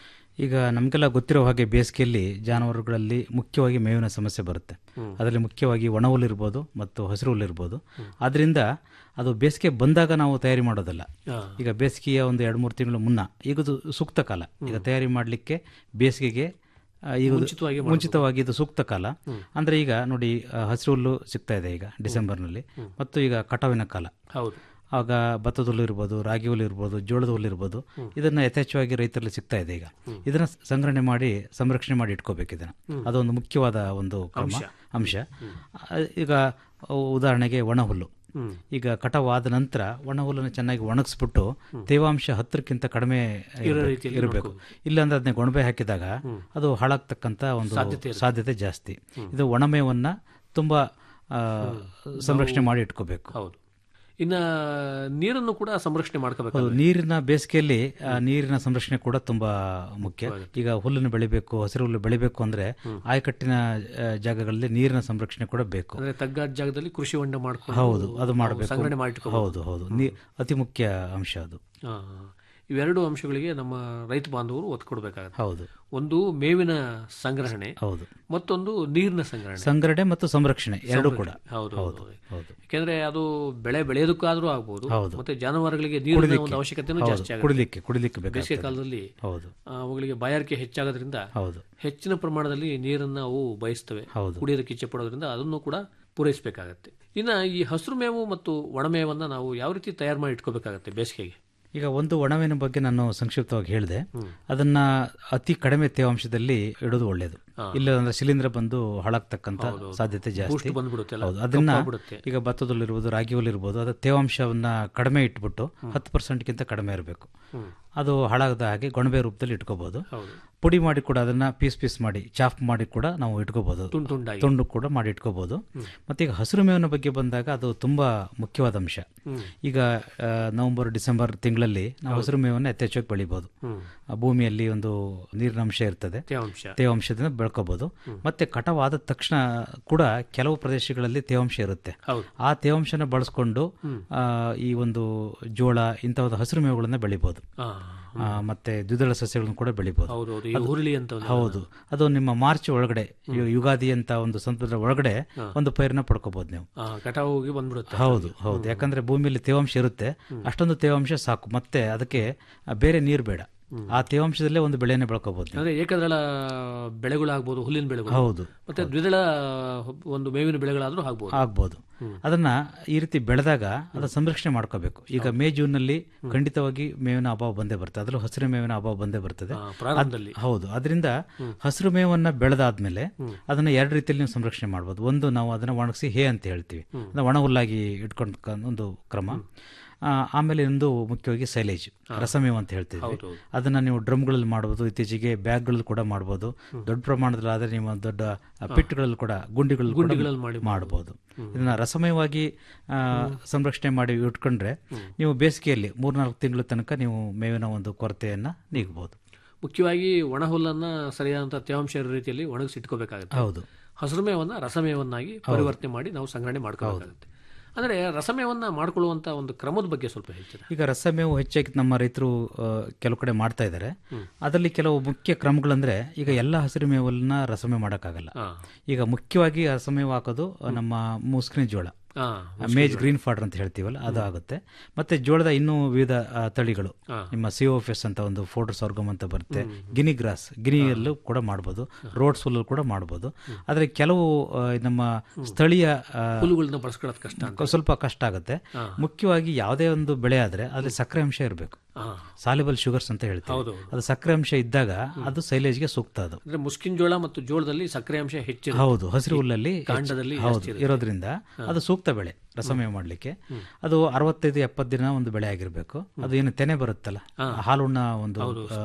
ಈಗ ನಮಗೆಲ್ಲ ಗೊತ್ತಿರೋ ಹಾಗೆ ಬೇಸಿಗೆಯಲ್ಲಿ ಜಾನುವಾರುಗಳಲ್ಲಿ ಮುಖ್ಯವಾಗಿ ಮೇವಿನ ಸಮಸ್ಯೆ ಬರುತ್ತೆ ಹ್ಮ್. ಅದರಲ್ಲಿ ಮುಖ್ಯವಾಗಿ ಒಣ ಹುಲ್ಲು ಇರ್ಬೋದು ಮತ್ತು ಹಸಿರು ಹುಲ್ಲು ಇರ್ಬೋದು ಆದ್ದರಿಂದ ಅದು ಬೇಸಿಗೆ ಬಂದಾಗ ನಾವು ತಯಾರಿ ಮಾಡೋದಲ್ಲ ಹಾ. ಈಗ ಬೇಸಿಗೆಯ ಒಂದು ಎರಡು ಮೂರು ತಿಂಗಳು ಮುನ್ನ ಈಗ ಇದು ಸೂಕ್ತ ಕಾಲ ಈಗ ತಯಾರಿ ಮಾಡಲಿಕ್ಕೆ ಬೇಸಿಗೆಗೆ ಆ, ಈಗ ಇದು- ಮುಂಚಿತವಾಗಿ ಮಾಡ್ಬೋದು. ಮುಂಚಿತವಾಗಿ ಇದು ಸೂಕ್ತ ಕಾಲ ಹ್ಮ್. ಅಂದರೆ ಈಗ ನೋಡಿ ಆ, ಹಸಿರು ಹುಲ್ಲು ಸಿಗ್ತಾ ಇದೆ ಈಗ ಡಿಸೆಂಬರ್ನಲ್ಲಿ ಮತ್ತು ಈಗ ಕಟಾವಿನ ಕಾಲ ಹೌದು ಆಗ ಭತ್ತದ ಹುಲ್ಲು ಇರ್ಬೋದು ರಾಗಿ ಹುಲ್ಲು ಇರ್ಬೋದು ಜೋಳದ ಹುಲ್ಲು ಇರ್ಬೋದು ಇದನ್ನ ಯಥೇಚ್ಛವಾಗಿ ರೈತರಲ್ಲಿ ಸಿಗ್ತಾ ಇದೆ ಈಗ ಇದನ್ನ ಸಂಗ್ರಹಣೆ ಮಾಡಿ ಸಂರಕ್ಷಣೆ ಮಾಡಿ ಇಟ್ಕೋಬೇಕು ಇದನ್ನ ಹ್ಮ್. ಅದೊಂದು ಮುಖ್ಯವಾದ ಒಂದು ಕ್ರಮ ಅಂಶ. ಅಂಶ ಆ, ಈಗ ಉದಾಹರಣೆಗೆ ಒಣ ಹುಲ್ಲು ಹ್ಮ್. ಈಗ ಕಟಾವು ಆದ ನಂತರ ಒಣ ಹುಲ್ಲನ್ನು ಚೆನ್ನಾಗಿ ಒಣಗಿಸ್ಬಿಟ್ಟು ತೇವಾಂಶ ಹತ್ತರಕ್ಕಿಂತ ಕಡಿಮೆ ಇರೋ ರೀತಿಯಲ್ಲಿ ಇರಬೇಕು ಇಲ್ಲಾಂದ್ರೆ ಅದನ್ನ ಗೊಣಬೆ ಹಾಕಿದಾಗ ಅದು ಹಾಳಾಗ್ತಕ್ಕಂಥ ಒಂದು ಸಾಧ್ಯತೆ ಇರುತ್ತೆ. ಸಾಧ್ಯತೆ ಜಾಸ್ತಿ ಇದು ಒಣಮೇವನ್ನ ತುಂಬಾ ಆ, ಸಂರಕ್ಷಣೆ ಮಾಡಿ ಇಟ್ಕೋಬೇಕು ಹೌದು ಇನ್ನ ನೀರನ್ನು ಕೂಡ ಸಂರಕ್ಷಣೆ ಹೌದು ಮಾಡ್ಕೋಬೇಕು ನೀರಿನ ಬೇಸಿಗೆಯಲ್ಲಿ ಆ, ನೀರಿನ ಸಂರಕ್ಷಣೆ ಕೂಡ ತುಂಬಾ ಮುಖ್ಯ ಈಗ ಹುಲ್ಲನ್ನು ಬೆಳಿಬೇಕು ಹಸಿರು ಹುಲ್ಲು ಬೆಳಿಬೇಕು ಅಂದ್ರೆ ಆಯಕಟ್ಟಿನ ಆ, ಜಾಗಗಳಲ್ಲಿ ನೀರಿನ ಸಂರಕ್ಷಣೆ ಕೂಡ ಬೇಕು ಅಂದ್ರೆ ತಗ್ಗಾದ ಜಾಗದಲ್ಲಿ ಕೃಷಿ ಹೊಂಡ ಮಾಡ್ಕೊಂಡು ಹೌದು ಅದು ನಾವು ಮಾಡಬೇಕು ಸಂಗ್ರಹಣೆ ಮಾಡಿಟ್ಕೋಬೇಕು ಹೌದು ಹೌದು ನೀ ಅತಿ ಮುಖ್ಯ ಅಂಶ ಅದು ಆ, ಇವೆರಡು ಅಂಶಗಳಿಗೆ ನಮ್ಮ ರೈತ ಬಾಂಧವರು ಒತ್ತು ಕೊಡಬೇಕಾಗುತ್ತೆ ಹೌದು ಒಂದು ಮೇವಿನ ಸಂಗ್ರಹಣೆ ಹೌದು ಮತ್ತೊಂದು ನೀರಿನ ಸಂಗ್ರಹಣೆ ಸಂಗ್ರಹಣೆ ಮತ್ತು ಸಂರಕ್ಷಣೆ ಎರಡು ಕೂಡ ಹೌದು ಹೌದು ಹೌದು ಹೌದು ಯಾಕೆಂದ್ರೆ ಅದು ಬೆಳೆ ಬೆಳೆಯೋದಕ್ಕಾದ್ರೂ ಆಗ್ಬೋದು ಹೌದು. ಮತ್ತೆ ಜಾನುವಾರುಗಳಿಗೆ ನೀರಿನ ಕುಡಿಲಿಕ್ಕೆ. ಒಂದು ಅವಶ್ಯಕತೆನೂ ಹೌದು, ಜಾಸ್ತಿ ಆಗುತ್ತೆ ಕುಡಿಲಿಕ್ಕೆ- ಕುಡಿಲಿಕ್ಕೆ ಬೇಕಾಗ್ತದೆ. ಬೇಸಿಗೆ ಕಾಲದಲ್ಲಿ ಹೌದು. ಆ, ಅವುಗಳಿಗೆ ಬಾಯಾರಿಕೆ ಹೆಚ್ಚಾಗೋದ್ರಿಂದ ಹೌದು. ಹೆಚ್ಚಿನ ಪ್ರಮಾಣದಲ್ಲಿ ನೀರನ್ನ ಅವು ಬಯಸ್ತವೆ ಹೌದು. ಕುಡಿಯೋದಕ್ಕೆ ಇಚ್ಛೆ ಪಡೋದ್ರಿಂದ ಅದನ್ನು ಕೂಡ ಪೂರೈಸಬೇಕಾಗತ್ತೆ ಇನ್ನ ಈ ಹಸಿರು ಮೇವು ಮತ್ತು ಒಣಮೇವನ್ನ ನಾವು ಯಾವ ರೀತಿ ತಯಾರು ಮಾಡಿ ಇಟ್ಕೋಬೇಕಾಗತ್ತೆ ಬೇಸಿಗೆಗೆ ಈಗ ಒಂದು ಒಣಮೇವಿನ ಬಗ್ಗೆ ನಾನು ಸಂಕ್ಷಿಪ್ತವಾಗಿ ಹೇಳಿದೆ ಅದನ್ನ ಅತಿ ಕಡಿಮೆ ತೇವಾಂಶದಲ್ಲಿ ಇಡೋದು ಒಳ್ಳೆಯದು ಹಾ. ಇಲ್ಲ ಅಂದ್ರೆ ಶಿಲೀಂಧ್ರ ಬಂದು ಹಾಳಾಗ್ತಕ್ಕಂಥ ಹೌದು, ಹೌದು. ಸಾಧ್ಯತೆ ಬೂಸ್ಟ್ ಜಾಸ್ತಿ ಬಂದ್ಬಿಡುತ್ತೆ ಅಲ್ಲ, ಹೌದು ಅದನ್ನ ಕಪ್ಪಾಗ್ಬಿಡುತ್ತೆ. ಈಗ ಭತ್ತದಲ್ಲಿರ್ಬೋದು ರಾಗಿ ಇರ್ಬೋದು ಅದು ತೇವಾಂಶವನ್ನ ಕಡಿಮೆ ಇಟ್ಬಿಟ್ಟು ಹತ್ತು ಪರ್ಸೆಂಟ್ಗಿಂತ ಕಡಿಮೆ ಇರಬೇಕು ಹ್ಮ್. ಅದು ಹಾಳಾಗದ ಹಾಗೆ ಗೊಣಬೆ ರೂಪದಲ್ಲಿ ಇಟ್ಕೋಬಹುದು ಹೌದು. ಪುಡಿ ಮಾಡಿ ಕೂಡ ಅದನ್ನ ಪೀಸ್ ಪೀಸ್ ಮಾಡಿ ಚಾಪ್ ಮಾಡಿ ಕೂಡ ನಾವು ಇಟ್ಕೋಬಹುದು ತುಂಡು ತುಂಡಾಗಿ. ತುಂಡು ಕೂಡ ಮಾಡಿ ಇಟ್ಕೋಬಹುದು ಮತ್ತೆ ಈಗ ಹಸಿರು ಮೇವಿನ ಬಗ್ಗೆ ಬಂದಾಗ ಅದು ತುಂಬಾ ಮುಖ್ಯವಾದ ಅಂಶ ಹ್ಮ್. ಈಗ ಆ, ನವೆಂಬರ್ ಡಿಸೆಂಬರ್ ತಿಂಗಳಲ್ಲಿ ನಾವು ಹಸಿರು ಮೇವನ್ನು ಯಥೇಚ್ಛವಾಗಿ ಬೆಳಿಬಹುದು ಹ್ಮ್. ಆ ಭೂಮಿಯಲ್ಲಿ ಒಂದು ನೀರಿನ ಅಂಶ ಇರ್ತದೆ ತೇವಾಂಶ. ತೇವಾಂಶದಿಂದ ಬೆಳ್ಕೋಬಹುದು ಮತ್ತೆ ಕಟಾವಾದ ತಕ್ಷಣ ಕೂಡ ಕೆಲವು ಪ್ರದೇಶಗಳಲ್ಲಿ ತೇವಾಂಶ ಇರುತ್ತೆ ಹೌದು. ಆ ತೇವಾಂಶನ ಬಳಸ್ಕೊಂಡು ಆ, ಈ ಒಂದು ಜೋಳ ಇಂಥ ಒಂದು ಹಸಿರು ಮೇವುಗಳನ್ನ ಬೆಳಿಬಹುದು ಆ, ಆ, ಮತ್ತೆ ದ್ವಿದಳ ಸಸ್ಯಗಳನ್ನು ಕೂಡ ಬೆಳಿಬಹುದು ಹೌದು, ಹೌದು. ಈ ಅದು- ಹುರುಳಿ ಅಂತ ಒಂದು- ಹೌದು ಅದು ನಿಮ್ಮ ಮಾರ್ಚ್ ಒಳಗಡೆ ಯು- ಯುಗಾದಿ ಅಂತ ಒಂದು ಸಂದರ್ಭದ ಒಳಗಡೆ ಒಂದು ಪೈರನ್ನ ಪಡ್ಕೋಬಹುದು ನೀವು ಆ, ಕಟಾವು ಹೋಗಿ ಬಂದ್ಬಿಡುತ್ತೆ ಹೌದು ಹೌದು ಯಾಕಂದ್ರೆ ಭೂಮಿಯಲ್ಲಿ ತೇವಾಂಶ ಇರುತ್ತೆ ಅಷ್ಟೊಂದು ತೇವಾಂಶ ಸಾಕು ಮತ್ತೆ ಅದಕ್ಕೆ ಆ, ಬೇರೆ ನೀರು ಬೇಡ ಆ ತೇವಾಂಶದಲ್ಲೇ ಒಂದು ಬೆಳೆನೇ ಬೆಳ್ಕೋಬಹುದು ನೀವು. ಅಂದ್ರೆ ಏಕದಳ ಬೆಳೆಗಳಾಗ್ಬೋದು ಹುಲ್ಲಿನ ಬೆಳೆಗಳು ಹೌದು, ಮತ್ತೆ ದ್ವಿದಳ ಒಂದು ಮೇವಿನ ಬೆಳೆಗಳಾದ್ರೂ ಆಗ್ಬೋದು ಆಗ್ಬೋದು ಅದನ್ನ ಈ ರೀತಿ ಬೆಳೆದಾಗ ಅದನ್ನ ಸಂರಕ್ಷಣೆ ಮಾಡ್ಕೋಬೇಕು ಈಗ ಮೇ ಜೂನ್ ನಲ್ಲಿ ಖಂಡಿತವಾಗಿ ಮೇವಿನ ಅಭಾವ ಬಂದೇ ಬರ್ತದೆ ಅದರಲ್ಲೂ ಹಸಿರು ಮೇವಿನ ಅಭಾವ ಬಂದೇ ಬರ್ತದೆ ಆ, ಪ್ರಾರಂಭದಲ್ಲಿ. ಅದ್- ಹೌದು ಅದರಿಂದ ಹಸಿರು ಮೇವನ್ನ ಬೆಳೆದಾದ್ಮೇಲೆ ಅದನ್ನ ಎರಡು ರೀತಿಯಲ್ಲಿ ನೀವು ಸಂರಕ್ಷಣೆ ಮಾಡ್ಬೋದು ಒಂದು ನಾವು ಅದನ್ನ ಒಣಗಿಸಿ ಹೇ ಅಂತ ಹೇಳ್ತೀವಿ ಅದನ್ನ ಒಣ ಹುಲ್ಲಾಗಿ ಇಟ್ಕೊಂಡು ಒಂದು ಕ್ರಮ ಆ, ಆಮೇಲೆ ಒಂದು ಮುಖ್ಯವಾಗಿ ಸೈಲೇಜ್ ರಸಮೇವು ಅಂತ ಹೇಳ್ತೀವಿ ಹೌದು, ಹೌದು. ಅದನ್ನ ನೀವು ಡ್ರಮ್ಗಳಲ್ಲಿ ಮಾಡಬಹುದು ಇತ್ತೀಚೆಗೆ ಬ್ಯಾಗ್ಗಳಲ್ಲಿ ಕೂಡ ಮಾಡಬಹುದು ದೊಡ್ಡ ಪ್ರಮಾಣದಲ್ಲಿ ಆದ್ರೆ ನೀವು ದೊಡ್ಡ ಆ, ಪಿಟ್ಗಳಲ್ಲಿ ಕೂಡ ಗುಂಡಿಗಳಲ್ಲಿ ಕೂಡ ಗುಂಡಿಗಳಲ್ಲಿ ಮಾಡಿ ಮಾಡಬಹುದು ಇದನ್ನ ರಸಮಯವಾಗಿ ಆ, ಸಂರಕ್ಷಣೆ ಮಾಡಿ ಇಟ್ಕೊಂಡ್ರೆ ನೀವು ಬೇಸಿಗೆಯಲ್ಲಿ ಮೂರ್ನಾಲ್ಕು ತಿಂಗಳ ತನಕ ನೀವು ಮೇವಿನ ಒಂದು ಕೊರತೆಯನ್ನ ನೀಗಬಹುದು ಮುಖ್ಯವಾಗಿ ಒಣ ಹುಲ್ಲನ್ನ ಸರಿಯಾದಂತ ತೇವಾಂಶ ಇರೋ ರೀತಿಯಲ್ಲಿ ಒಣಗಿಸಿ ಇಟ್ಕೋಬೇಕಾಗುತ್ತೆ ಹೌದು. ಹಸಿರು ಮೇವನ್ನ ರಸಮೇವನ್ನಾಗಿ ಪರಿವರ್ತನೆ ಮಾಡಿ ನಾವು ಸಂಗ್ರಹಣೆ ಮಾಡ್ಕೋಬೇಕಾಗುತ್ತೆ ಅಂದ್ರೆ ರಸಮೇವನ್ನ ಮಾಡ್ಕೊಳ್ಳುವಂತ ಒಂದು ಕ್ರಮದ ಬಗ್ಗೆ ಸ್ವಲ್ಪ ಹೇಳ್ತೀರಾ ಈಗ ರಸಮೇವು ಹೆಚ್ಚಾಗಿ ನಮ್ಮ ರೈತರು ಆ, ಕೆಲವು ಕಡೆ ಮಾಡ್ತಾ ಇದ್ದಾರೆ ಅದರಲ್ಲಿ ಕೆಲವು ಮುಖ್ಯ ಕ್ರಮಗಳಂದ್ರೆ ಈಗ ಎಲ್ಲ ಹಸಿರು ಮೇವನ್ನ ರಸಮೇ ಮಾಡೋಕ್ಕಾಗಲ್ಲ ಹಾ. ಈಗ ಮುಖ್ಯವಾಗಿ ರಸಮೇವು ಹಾಕೋದು ಆ, ನಮ್ಮ ಮುಸ್ಕಿನ ಜೋಳ ಹಾ, ಮೇಜ್ ಗ್ರೀನ್ ಫಾಡರ್ ಅಂತ ಹೇಳ್ತೀವಲ್ಲ ಅದು ಆಗುತ್ತೆ ಮತ್ತೆ ಜೋಳದ ಇನ್ನೂ ವಿವಿಧ ಆ, ತಳಿಗಳು ಹಾ. ನಿಮ್ಮ ಸಿಒಎಫ್ಎಸ್ ಅಂತ ಒಂದು ಫೋಟೋ ಸರ್ಗಮ್ ಅಂತ ಬರುತ್ತೆ ಗಿನಿ ಗ್ರಾಸ್ ಗಿನಿಯಲ್ಲೂ ಕೂಡ ಮಾಡ್ಬೋದು ರೋಡ್ ಸೋಲಲ್ಲಿ ಕೂಡ ಮಾಡ್ಬೋದು ಆದರೆ ಕೆಲವು ಆ, ನಮ್ಮ ಸ್ಥಳೀಯ ಆ, ಹುಲ್ಲುಗಳನ್ನ ಬಳಸ್ಕೊಳ್ಳೋದು ಕಷ್ಟ ಅಂತ ಸ್ವಲ್ಪ ಕಷ್ಟ ಆಗುತ್ತೆ ಹಾ. ಮುಖ್ಯವಾಗಿ ಯಾವುದೇ ಒಂದು ಬೆಳೆ ಆದ್ರೆ ಅಲ್ಲಿ ಸಕ್ಕರೆ ಅಂಶ ಇರಬೇಕು ಹಾ. ಸಾಲಿಬಲ್ ಶುಗರ್ಸ್ ಅಂತ ಹೇಳ್ತೀವಿ ಹೌದು. ಅದು ಸಕ್ಕರೆ ಅಂಶ ಇದ್ದಾಗ ಅದು ಸೈಲೇಜ್ಗೆ ಸೂಕ್ತ ಅದು ಅಂದ್ರೆ ಮುಸ್ಕಿನ್ ಜೋಳ ಮತ್ತು ಜೋಳದಲ್ಲಿ ಸಕ್ಕರೆ ಅಂಶ ಹೆಚ್ಚಿರುತ್ತೆ ಹೌದು ಹಸಿರು ಹುಲ್ಲಲ್ಲಿ ಕಾಂಡದಲ್ಲಿ ಹೌದು ಜಾಸ್ತಿ ಇರುತ್ತೆ. ಇರೋದ್ರಿಂದ ಅದು ಸೂಕ್ತ ಬೆಳೆ ರಸಮೇವ ಮಾಡ್ಲಿಕ್ಕೆ ಅದು ಅರವತ್ತೈದು ಎಪ್ಪತ್ತು ದಿನ ಒಂದು ಬೆಳೆ ಆಗಿರ್ಬೇಕು ಅದು ಏನು ತೆನೆ ಬರುತ್ತಲ್ಲ ಹಾಲುಣ್ಣ ಒಂದು ಆ,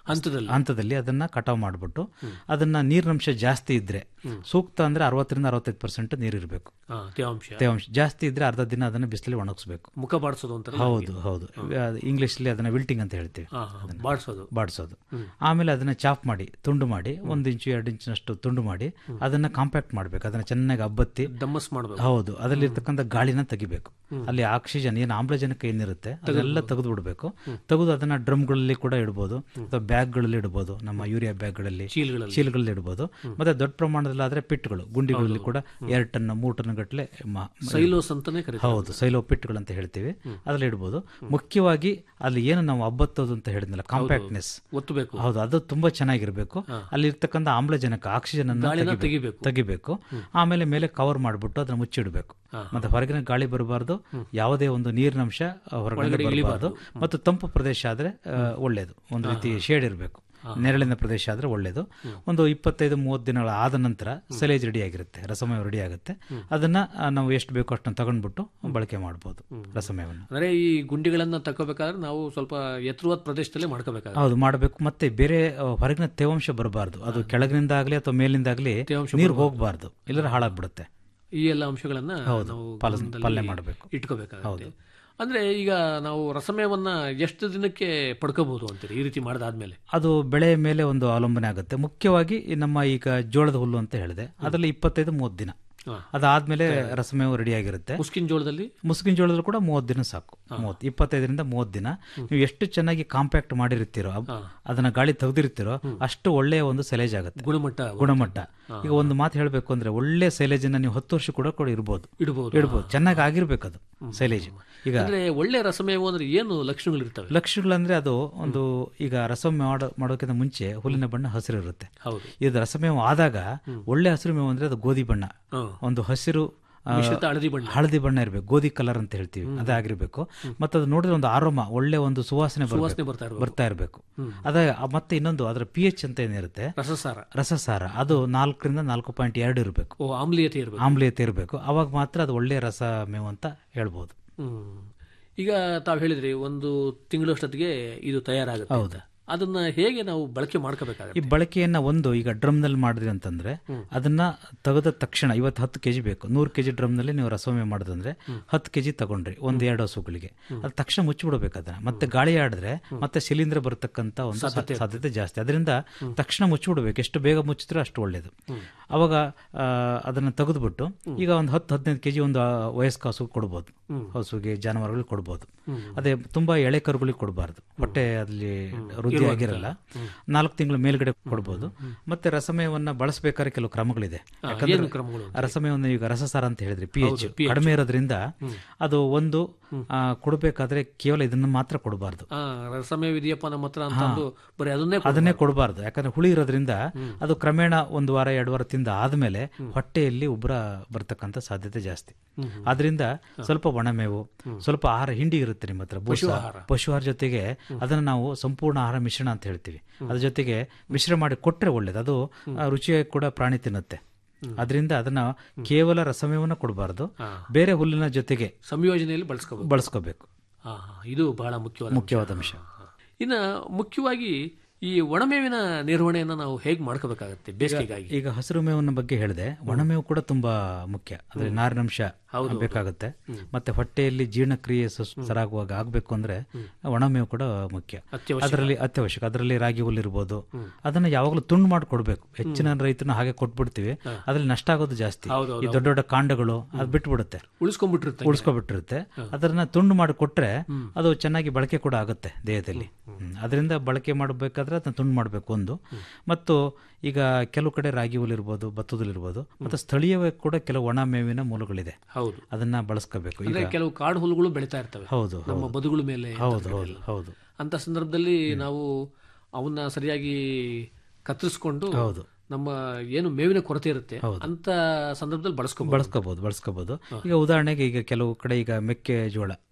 ಹಂತದಲ್ಲಿ ಹಂತದಲ್ಲಿ ಅದನ್ನ ಕಟಾವು ಮಾಡಿಬಿಟ್ಟು ಅದನ್ನ ನೀರಿನಂಶ ಜಾಸ್ತಿ ಇದ್ರೆ ಸೂಕ್ತ ಅಂದ್ರೆ ಅರವತ್ತರಿಂದ ಅರವತ್ತೈದು ಪರ್ಸೆಂಟ್ ನೀರಿರಬೇಕು ಹಾ, ತೇವಾಂಶ ತೇವಾಂಶ ಜಾಸ್ತಿ ಇದ್ರೆ ಅರ್ಧ ದಿನ ಅದನ್ನ ಬಿಸಿಲಲ್ಲಿ ಒಣಗಿಸ್ಬೇಕು ಮುಖ ಬಾಡಿಸೋದು ಅಂತಾರಲ್ಲ ಹೌದು ಹೌದು ಇಂಗ್ಲಿಷ್ ಅಲ್ಲಿ ಅದನ್ನ ವಿಲ್ಟಿಂಗ್ ಅಂತ ಹೇಳ್ತೀವಿ ಹಾ, ಹಾ, ಬಾಡ್ಸೋದು. ಬಾಡಿಸೋದು ಆಮೇಲೆ ಅದನ್ನ ಚಾಪ್ ಮಾಡಿ ತುಂಡು ಮಾಡಿ ಒಂದು ಇಂಚು ಎರಡು ಇಂಚಿನಷ್ಟು ತುಂಡು ಮಾಡಿ ಅದನ್ನ ಕಾಂಪ್ಯಾಕ್ಟ್ ಮಾಡ್ಬೇಕು ಅದನ್ನ ಚೆನ್ನಾಗಿ ಅಬ್ಬತ್ತಿ ದಮ್ಮಸ್ ಮಾಡ್ಬೇಕು ಹೌದು ಅದರಲ್ಲಿರ್ತಕ್ಕಂಥ ಗಾಳಿನ ತೆಗಿಬೇಕು ಅಲ್ಲಿ ಆಕ್ಸಿಜನ್ ಏನು ಆಮ್ಲಜನಕ ಏನಿರುತ್ತೆ ಅದೆಲ್ಲ ತೆಗೆದು ಬಿಡಬೇಕು ತೆಗೆದು ಅದನ್ನ ಡ್ರಮ್ಗಳಲ್ಲಿ ಕೂಡ ಇಡ್ಬೋದು ಅಥವಾ ಬ್ಯಾಗ್ಗಳಲ್ಲಿ ಇಡ್ಬೋದು ನಮ್ಮ ಯೂರಿಯಾ ಬ್ಯಾಗ್ಗಳಲ್ಲಿ ಚೀಲಗಳಲ್ಲಿ. ಚೀಲಗಳಲ್ಲಿ ಇಡ್ಬೋದು ಮತ್ತೆ ದೊಡ್ಡ ಪ್ರಮಾಣದಲ್ಲಿ ಆದ್ರೆ ಪಿಟ್ಗಳು ಗುಂಡಿಗಳಲ್ಲಿ ಕೂಡ ಎರಡು ಟನ್ ಮೂರು ಟನ್ ಗಟ್ಟಲೆ ಸೈಲೋಸ್ ಅಂತಾನೆ ಕರೀತಾರೆ. ಹೌದು ಸೈಲೋ ಪಿಟ್ಗಳು ಅಂತ ಹೇಳ್ತೀವಿ ಅದ್ರಲ್ಲಿ ಇಡ್ಬೋದು ಮುಖ್ಯವಾಗಿ ಅಲ್ಲಿ ಏನು ನಾವು ಅಬ್ಬತ್ತೋದು ಅಂತ ಹೇಳಿದ್ನಲ್ಲ ಕಾಂಪ್ಯಾಕ್ಟ್ನೆಸ್ ಒತ್ತಬೇಕು ಹೌದು ಅದು ತುಂಬಾ ಚೆನ್ನಾಗಿರ್ಬೇಕು ಅಲ್ಲಿ ಇರ್ತಕ್ಕಂಥ ಆಮ್ಲಜನಕ ಆಕ್ಸಿಜನ್ ಅನ್ನ ಗಾಳಿನ ತೆಗಿಬೇಕು ತೆಗಿಬೇಕು. ತೆಗಿಬೇಕು ಆಮೇಲೆ ಮೇಲೆ ಕವರ್ ಮಾಡಿಬಿಟ್ಟು ಅದನ್ನ ಮುಚ್ಚಿಡಬೇಕು ಮತ್ತೆ ಹೊರಗಿನ ಗಾಳಿ ಬರಬಾರ್ದು ಯಾವುದೇ ಒಂದು ನೀರಿನಂಶ ಆ, ಹೊರಗಡೆ ಒಳಗಡೆ ಬರಬಾರ್ದು ಇಳಿಬಾರ್ದು. ಮತ್ತು ತಂಪು ಪ್ರದೇಶ ಆದ್ರೆ ಆ, ಒಳ್ಳೇದು ಒಂದು ರೀತಿ ಶೇಡ್ ಇರಬೇಕು ನೆರಳಿನ ಪ್ರದೇಶ ಆದ್ರೆ ಒಳ್ಳೇದು ಒಂದು ಇಪ್ಪತ್ತೈದು ಮೂವತ್ತು ದಿನಗಳ ಆದ ನಂತರ ಸಲೇಜ್ ರೆಡಿ ಆಗಿರುತ್ತೆ ರಸಮಯ ರೆಡಿ ಆಗುತ್ತೆ ಅದನ್ನ ಆ, ನಾವು ಎಷ್ಟು ಬೇಕೋ ಅಷ್ಟನ್ನು ತಗೊಂಡ್ಬಿಟ್ಟು ಬಳಕೆ ಮಾಡ್ಬೋದು ರಸಮಯವನ್ನು ಅಂದ್ರೆ ಈ ಗುಂಡಿಗಳನ್ನ ತಗೋಬೇಕಾದ್ರೆ ನಾವು ಸ್ವಲ್ಪ ಎತ್ತರವಾದ ಪ್ರದೇಶದಲ್ಲೇ ಮಾಡ್ಕೋಬೇಕಾಗುತ್ತೆ ಹೌದು ಮಾಡಬೇಕು ಮತ್ತೆ ಬೇರೆ ಆ, ಹೊರಗಿನ ತೇವಾಂಶ ಬರಬಾರ್ದು ಅದು ಕೆಳಗಿನಿಂದ ಆಗಲಿ ಅಥವಾ ಮೇಲಿಂದಾಗಲಿ ತೇವಾಂಶ ನೀರು ಬರ್ಬಾರ್ದು. ಹೋಗಬಾರ್ದು ಇಲ್ಲದ್ರೆ ಹಾಳಾಗ್ಬಿಡುತ್ತೆ ಈ ಎಲ್ಲ ಅಂಶಗಳನ್ನ ಹೌದು, ನಾವು ಪಾಲನೆ- ಗಮನದಲ್ಲಿ ಪಾಲನೆ ಮಾಡ್ಬೇಕು. ಇಟ್ಕೋಬೇಕಾಗುತ್ತೆ ಅಂದ್ರೆ ಈಗ ನಾವು ರಸಮಯವನ್ನ ಎಷ್ಟು ದಿನಕ್ಕೆ ಪಡ್ಕೋಬಹುದು ಅಂತೀರಿ ಈ ರೀತಿ ಮಾಡಿದಾದ್ಮೇಲೆ ಅದು ಬೆಳೆ ಮೇಲೆ ಒಂದು ಅವಲಂಬನೆ ಆಗುತ್ತೆ ಮುಖ್ಯವಾಗಿ ಈ ನಮ್ಮ ಈಗ ಜೋಳದ ಹುಲ್ಲು ಅಂತ ಹೇಳಿದೆ ಅದರಲ್ಲಿ ಇಪ್ಪತ್ತೈದು ಮೂವತ್ತು ದಿನ ಹಾ. ಅದಾದ್ಮೇಲೆ ರಸಮೇವು ರೆಡಿ ಆಗಿರುತ್ತೆ ಮುಸ್ಕಿನ ಜೋಳದಲ್ಲಿ ಮುಸ್ಕಿನ ಜೋಳದಲ್ಲಿ ಕೂಡ ಮೂವತ್ತು ದಿನ ಸಾಕು ಮೂವತ್ತು ಇಪ್ಪತ್ತೈದರಿಂದ ಮೂವತ್ತು ದಿನ ನೀವು ಎಷ್ಟು ಚೆನ್ನಾಗಿ ಕಾಂಪ್ಯಾಕ್ಟ್ ಮಾಡಿರ್ತೀರೋ ಅಬ್- ಅದನ್ನ ಗಾಳಿ ತೆಗೆದಿರ್ತೀರೋ ಅಷ್ಟು ಒಳ್ಳೆಯ ಒಂದು ಸೈಲೇಜ್ ಆಗುತ್ತೆ ಗುಣಮಟ್ಟ ಗುಣಮಟ್ಟ ಈಗ ಒಂದು ಮಾತು ಹೇಳಬೇಕು ಅಂದ್ರೆ ಒಳ್ಳೆ ಸೈಲೇಜ್ ಅನ್ನ ನೀವು ಹತ್ತು ವರ್ಷ ಕೂಡ ಕೂಡ ಇರ್ಬೋದು ಇಡ್ಬೋದು. ಇಡ್ಬೋದು ಚೆನ್ನಾಗಿ ಆಗಿರ್ಬೇಕು ಅದು ಸೈಲೇಜ್ ಈಗ ಅಂದ್ರೆ ಒಳ್ಳೆ ರಸಮೇವು ಅಂದ್ರೆ ಏನು ಲಕ್ಷಣಗಳು ಇರ್ತವೆ ಲಕ್ಷಣಗಳಂದ್ರೆ ಅದು ಒಂದು ಈಗ ರಸಂ ಮಾಡೋ ಮಾಡೋಕ್ಕಿಂತ ಮುಂಚೆ ಹುಲ್ಲಿನ ಬಣ್ಣ ಹಸಿರು ಇರುತ್ತೆ ಹೌದು. ಇದು ರಸಮೇವು ಆದಾಗ ಒಳ್ಳೆ ಹಸಿರು ಮೇವು ಅಂದ್ರೆ ಅದು ಗೋಧಿ ಬಣ್ಣ ಹ್ಮ್. ಒಂದು ಹಸಿರು ಆ, ಮಿಶ್ರಿತ ಹಳದಿ ಬಣ್ಣ. ಹಳದಿ ಬಣ್ಣ ಇರಬೇಕು ಗೋಧಿ ಕಲರ್ ಅಂತ ಹೇಳ್ತೀವಿ ಅದಾಗಿರ್ಬೇಕು ಮತ್ತೆ ಅದು ನೋಡಿದ್ರೆ ಒಂದು ಆರೋಮ ಒಳ್ಳೆ ಒಂದು ಸುವಾಸನೆ ಬರ್ಬೇಕು. ಸುವಾಸನೆ ಬರ್ತಾ ಇರ್ಬೇಕು. ಬರ್ತಾ ಇರಬೇಕು ಹ್ಮ್. ಅದ ಮತ್ತೆ ಇನ್ನೊಂದು ಅದರ ಪಿ ಎಚ್ ಅಂತ ಏನಿರುತ್ತೆ ರಸಸಾರ ರಸಸಾರ ಅದು ನಾಲ್ಕರಿಂದ ನಾಲ್ಕು ಪಾಯಿಂಟ್ ಎರಡು ಇರಬೇಕು ಓ ಆಮ್ಲೀಯತೆ ಇರಬೇಕು ಆಮ್ಲೀಯತೆ ಇರಬೇಕು ಅವಾಗ ಮಾತ್ರ ಅದು ಒಳ್ಳೆ ರಸ ಮೇವು ಅಂತ ಹೇಳ್ಬೋದು ಹ್ಮ್ ಈಗ ತಾವು ಹೇಳಿದ್ರಿ ಒಂದು ತಿಂಗಳಷ್ಟೊತ್ತಿಗೆ ಇದು ತಯಾರಾಗುತ್ತೆ ಹೌದು. ಅಂತ. ಅದನ್ನ ಹೇಗೆ ನಾವು ಬಳಕೆ ಈ ಮಾಡ್ಕೋಬೇಕಾಗುತ್ತೆ ಬಳಕೆಯನ್ನ ಒಂದು ಈಗ ಡ್ರಮ್ ನಲ್ಲಿ ಮಾಡಿದ್ರಿ ಅಂತಂದ್ರೆ ಅದನ್ನ ತೆಗೆದ ತಕ್ಷಣ ಇವತ್ತು ಹತ್ತು ಕೆಜಿ ಬೇಕು ನೂರು ಕೆಜಿ ಡ್ರಮ್ ನಲ್ಲಿ ನೀವು ರಸವಮೆ ಮಾಡಿದ್ರೆ ಹತ್ತು ಕೆಜಿ ತಗೊಂಡ್ರಿ ಒಂದ್ ಎರಡು ಹಸುಗಳಿಗೆ ಅದು ತಕ್ಷಣ ಮುಚ್ಚಿಬಿಡ್ಬೇಕು ಅದನ್ನ ಮತ್ತೆ ಗಾಳಿ ಆಡಿದ್ರೆ ಮತ್ತೆ ಶಿಲೀಂಧ್ರ ಬರತಕ್ಕಂತ ಒಂದು ಸಾಧ್ಯತೆ ಸಾ- ಸಾಧ್ಯತೆ ಜಾಸ್ತಿ ಅದರಿಂದ ತಕ್ಷಣ ಮುಚ್ಚಿಬಿಡ್ಬೇಕು ಎಷ್ಟು ಬೇಗ ಮುಚ್ಚಿದ್ರೆ ಅಷ್ಟು ಒಳ್ಳೇದು ಅವಾಗ ಆ, ಅದನ್ನ ತೆಗೆದ್ಬಿಟ್ಟು ಈಗ ಒಂದು ಹತ್ತು ಹದಿನೈದು ಕೆಜಿ ಒಂದು ಆ, ವಯಸ್ಕ ಹಸು ಕೊಡ್ಬೋದು ಹಸುಗೆ ಜಾನುವಾರುಗಳಿಗೆ ಕೊಡ್ಬೋದು ಅದೇ ತುಂಬಾ ಎಳೆ ಕರುಗಳಿಗೆ ಕೊಡಬಾರ್ದು ಹೊಟ್ಟೆ ಅಲ್ಲಿ ವೃದ್ಧಿ ಆಗಿರಲ್ಲ ನಾಲ್ಕು ತಿಂಗಳ ಮೇಲ್ಗಡೆ ಕೊಡ್ಬೋದು ಮತ್ತೆ ರಸಮಯವನ್ನ ಬಳಸಬೇಕಾದ್ರೆ ಕೆಲವು ಕ್ರಮಗಳಿದೆ ಆ, ಯಾಕಂದ್ರೆ ಏನು ಕ್ರಮಗಳು ಆ ರಸಮಯವನ್ನು ಈಗ ರಸಸಾರ ಅಂತ ಹೇಳಿದ್ರಿ ಪಿ ಎಚ್ ಹೌದು, pH. ಕಡಿಮೆ ಇರೋದ್ರಿಂದ ಅದು ಒಂದು ಆ, ಕೊಡ್ಬೇಕಾದ್ರೆ ಕೇವಲ ಇದನ್ನ ಮಾತ್ರ ಕೊಡಬಾರ್ದು ಆ ರಸಮಯ ಇದೆಯಪ್ಪ ನಮ್ಮ ಹತ್ರ ಅಂತಂದು ಬರೀ ಅದನ್ನೇ ಅದನ್ನೇ ಕೊಡಬಾರ್ದು ಯಾಕಂದ್ರೆ ಹುಳಿ ಇರೋದ್ರಿಂದ ಅದು ಕ್ರಮೇಣ ಒಂದು ವಾರ ಎರಡು ವಾರ ತಿಂದ ಆದ್ಮೇಲೆ ಹೊಟ್ಟೆಯಲ್ಲಿ ಉಬ್ರ ಬರ್ತಕ್ಕಂಥ ಸಾಧ್ಯತೆ ಜಾಸ್ತಿ ಆದ್ರಿಂದ ಸ್ವಲ್ಪ ಒಣಮೇವು ಸ್ವಲ್ಪ ಆಹಾರ ಹಿಂಡಿ ಇರುತ್ತೆ ನಿಮ್ಮ ಹತ್ರ ಬೂಸ, ಪಶು ಆಹಾರ. ಪಶು ಆಹಾರ ಜೊತೆಗೆ ಅದನ್ನ ನಾವು ಸಂಪೂರ್ಣ ಆಹಾರ ಮಿಶ್ರಣ ಅಂತ ಹೇಳ್ತೀವಿ ಅದ್ರ ಜೊತೆಗೆ ಮಿಶ್ರ ಮಾಡಿ ಕೊಟ್ರೆ ಒಳ್ಳೇದು ಅದು ಆ, ರುಚಿಯಾಗಿ ಕೂಡ ಪ್ರಾಣಿ ತಿನ್ನುತ್ತೆ ಅದರಿಂದ ಅದನ್ನ ಕೇವಲ ರಸಮೇವನ್ನ ಕೊಡಬಾರ್ದು ಬೇರೆ ಹುಲ್ಲಿನ ಜೊತೆಗೆ ಸಂಯೋಜನೆಯಲ್ಲಿ ಬಳಸ್ಕೋಬೇಕು ಬಳಸ್ಕೋಬೇಕು ಆ, ಇದು ಬಹಳ ಮುಖ್ಯವಾದ ಮುಖ್ಯವಾದ ಅಂಶ ಇನ್ನ ಮುಖ್ಯವಾಗಿ ಈ ಒಣಮೇವಿನ ನಿರ್ವಹಣೆಯನ್ನ ನಾವು ಹೇಗೆ ಮಾಡ್ಕೋಬೇಕಾಗತ್ತೆ ಬೇಸಿಗೆಗಾಗಿ ಈಗ ಹಸಿರು ಮೇವಿನ ಬಗ್ಗೆ ಹೇಳಿದೆ ಒಣಮೇವು ಕೂಡ ತುಂಬಾ ಮುಖ್ಯ ಅದ್ರಲ್ಲಿ ನಾರಿನಂಶ ಬೇಕಾಗುತ್ತೆ ಮತ್ತೆ ಹೊಟ್ಟೆಯಲ್ಲಿ ಜೀರ್ಣಕ್ರಿಯೆ ಸು- ಸರಾಗವಾಗಿ ಆಗ್ಬೇಕು ಅಂದ್ರೆ ಒಣಮೇವು ಕೂಡ ಮುಖ್ಯ ಅತ್ಯವಶ್ಯಕ. ಅದರಲ್ಲಿ ಅತ್ಯವಶ್ಯಕ ಅದರಲ್ಲಿ ರಾಗಿ ಹುಲ್ಲು ಇರ್ಬೋದು ಅದನ್ನ ಯಾವಾಗಲೂ ತುಂಡು ಮಾಡಿ ಕೊಡ್ಬೇಕು ಹೆಚ್ಚಿನ ರೈತನ ಹಾಗೆ ಕೊಟ್ಬಿಡ್ತೀವಿ ಅದ್ರಲ್ಲಿ ನಷ್ಟ ಆಗೋದು ಜಾಸ್ತಿ ಹೌದು, ಈ ದೊಡ್ಡ ದೊಡ್ಡ ಕಾಂಡಗಳು ಅದು ಬಿಟ್ಬಿಡುತ್ತೆ ಉಳಿಸ್ಕೊಂಡ್ಬಿಟ್ಟಿರುತ್ತೆ ಉಳಿಸ್ಕೊಬಿಟ್ಟಿರುತ್ತೆ ಅದನ್ನ ತುಂಡು ಮಾಡಿ ಕೊಟ್ರೆ ಅದು ಚೆನ್ನಾಗಿ ಬಳಕೆ ಕೂಡ ಆಗುತ್ತೆ ದೇಹದಲ್ಲಿ ಹ್ಮ್. ಅದರಿಂದ ಬಳಕೆ ಮಾಡಬೇಕಾದ್ರೆ ಅದನ್ನ ತುಂಡು ಮಾಡಬೇಕು ಒಂದು ಮತ್ತು ಈಗ ಕೆಲವು ಕಡೆ ರಾಗಿ ಹುಲ್ ಇರ್ಬೋದು ಭತ್ತದಲ್ಲಿ ಇರ್ಬೋದು ಮತ್ತೆ ಸ್ಥಳೀಯವಾಗಿ ಕೂಡ ಕೆಲವು ಒಣ ಮೇವಿನ ಮೂಲಗಳಿದೆ ಹೌದು ಅದನ್ನ ಬಳಸ್ಕೋಬೇಕು ಅಂದ್ರೆ ಈಗ ಕೆಲವು ಕಾಡು ಹುಲ್ಲುಗಳು ಬೆಳೀತಾ ಇರ್ತವೆ ಹೌದು, ನಮ್ಮ ಹೌದು. ಬದುಗಳ ಮೇಲೆ ಹೌದು ಹೌದು ಹೌದು ಅಂತ ಸಂದರ್ಭದಲ್ಲಿ ನಾವು ಅವನ್ನ ಸರಿಯಾಗಿ ಕತ್ತರಿಸ್ಕೊಂಡು ಹೌದು. ನಮ್ಮ ಏನು ಮೇವಿನ ಕೊರತೆ ಇರುತ್ತೆ ಅಂತ ಸಂದರ್ಭದಲ್ಲಿ ಬಳಸ್ಕೋಬಹುದು ಬಳಸ್ಕೋಬಹುದು ಬಳಸ್ಕೋಬಹುದು ಈಗ ಉದಾಹರಣೆಗೆ ಈಗ ಕೆಲವು ಕಡೆ ಈಗ ಮೆಕ್ಕೆಜೋಳ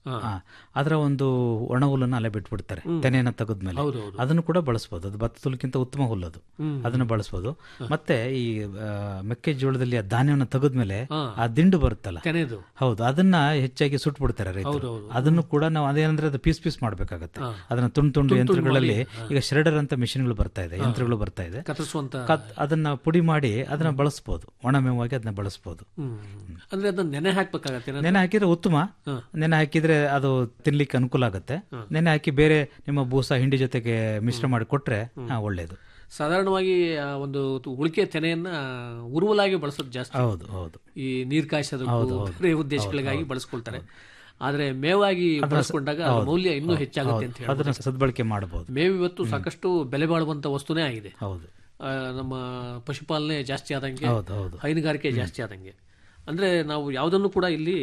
ಆ, ಅದರ ಒಂದು ಒಣ ಹುಲ್ಲನ್ನು ಅಲ್ಲೇ ಬಿಟ್ಬಿಡ್ತಾರೆ ತೆನೆಯನ್ನು ತೆಗೆದ್ಮೇಲೆ ಹೌದು, ಹೌದು. ಅದನ್ನು ಕೂಡ ಬಳಸ್ಬೋದು ಅದು ಭತ್ತದ ಹುಲ್ಲಕ್ಕಿಂತ ಉತ್ತಮ ಹುಲ್ಲದು ಹ್ಮ್. ಅದನ್ನು ಬಳಸ್ಬೋದು ಮತ್ತೆ ಈ ಆ, ಮೆಕ್ಕೆಜೋಳದಲ್ಲಿ ಆ ಧಾನ್ಯವನ್ನು ತೆಗೆದ್ಮೇಲೆ ಹಾ. ಆ ದಿಂಡು ಬರುತ್ತಲ್ಲ ತೆನೆದು ಹೌದು ಅದನ್ನ ಹೆಚ್ಚಾಗಿ ಸುಟ್ಬಿಡ್ತಾರೆ ರೈತರು ಹೌದು, ಹೌದು. ಅದನ್ನು ಕೂಡ ನಾವು ಅದೇನಂದ್ರೆ ಅದು ಪೀಸ್ ಪೀಸ್ ಮಾಡ್ಬೇಕಾಗತ್ತೆ ಹಾ. ಅದನ್ನ ತುಂಡು ತುಂಡು ತುಂಡು ತುಂಡು ಯಂತ್ರಗಳಲ್ಲಿ ಮಾಡಿ, ಹಾ. ಈಗ ಶ್ರೆಡರ್ ಅಂತ ಮಿಷಿನ್ಗಳು ಬರ್ತಾ ಇದೆ ಹಾ. ಯಂತ್ರಗಳು ಬರ್ತಾ ಇದೆ ಕತ್ತರಿಸುವಂತ ಕತ್- ಅದನ್ನ ಪುಡಿ ಮಾಡಿ ಅದನ್ನ ಬಳಸ್ಬೋದು ಒಣಮೇವಾಗಿ ಅದನ್ನ ಬಳಸ್ಬೋದು ಹ್ಮ್. ಅಂದ್ರೆ ಅದನ್ನ ನೆನೆ ಹಾಕ್ಬೇಕಾಗತ್ತೆ ಏನಾದ್ರು? ನೆನೆ ಹಾಕಿದ್ರೆ ಉತ್ತಮ ಹಾ. ನೆನೆ ಹಾಕಿದ್ರೆ ಅದು ತಿನ್ಲಿಕ್ಕೆ ಅನುಕೂಲ ಆಗುತ್ತೆ ಹಾ. ನೆನೆ ಹಾಕಿ ಬೇರೆ ನಿಮ್ಮ ಬೂಸ ಹಿಂಡಿ ಜೊತೆಗೆ ಮಿಶ್ರ ಮಾಡಿ ಕೊಟ್ರೆ ಹಾ, ಒಳ್ಳೇದು ಸಾಧಾರಣವಾಗಿ ಆ ಒಂದು ಉಳಿಕೆ ತೆನೆಯನ್ನ ಉರುವಲಾಗಿ ಬಳಸೋದು ಜಾಸ್ತಿ ಹೌದು ಹೌದು ಈ ನೀರ್ ಕಾಯಿಸೋದಕ್ಕೂ ಹೌದು, ಹೌದು. ಬೇರೆ ಉದ್ದೇಶಗಳಿಗಾಗಿ ಬಳಸ್ಕೊಳ್ತಾರೆ ಆದ್ರೆ ಮೇವಾಗಿ ಅದನ್ನ ಸ- ಬಳಸ್ಕೊಂಡಾಗ ಅದ್ರ ಹೌದು, ಮೌಲ್ಯ ಇನ್ನೂ ಹೌದು, ಹೆಚ್ಚಾಗುತ್ತೆ ಅಂತ ಹೌದು. ಅದನ್ನ ಹೇಳ್ಬೋದು. ಸದ್ಬಳಕೆ ಮಾಡಬಹುದು ಮೇವು ಇವತ್ತು ಸಾಕಷ್ಟು ಬೆಲೆ ಬಾಳುವಂತ ವಸ್ತುನೇ ಆಗಿದೆ ಹೌದು ಆ, ನಮ್ಮ ಪಶುಪಾಲನೆ ಜಾಸ್ತಿ ಆದಂಗೆ ಹೌದು, ಹೌದು. ಹೈನುಗಾರಿಕೆ ಜಾಸ್ತಿ ಆದಂಗೆ ಅಂದ್ರೆ ನಾವು ಯಾವುದನ್ನು ಕೂಡ ಇಲ್ಲಿ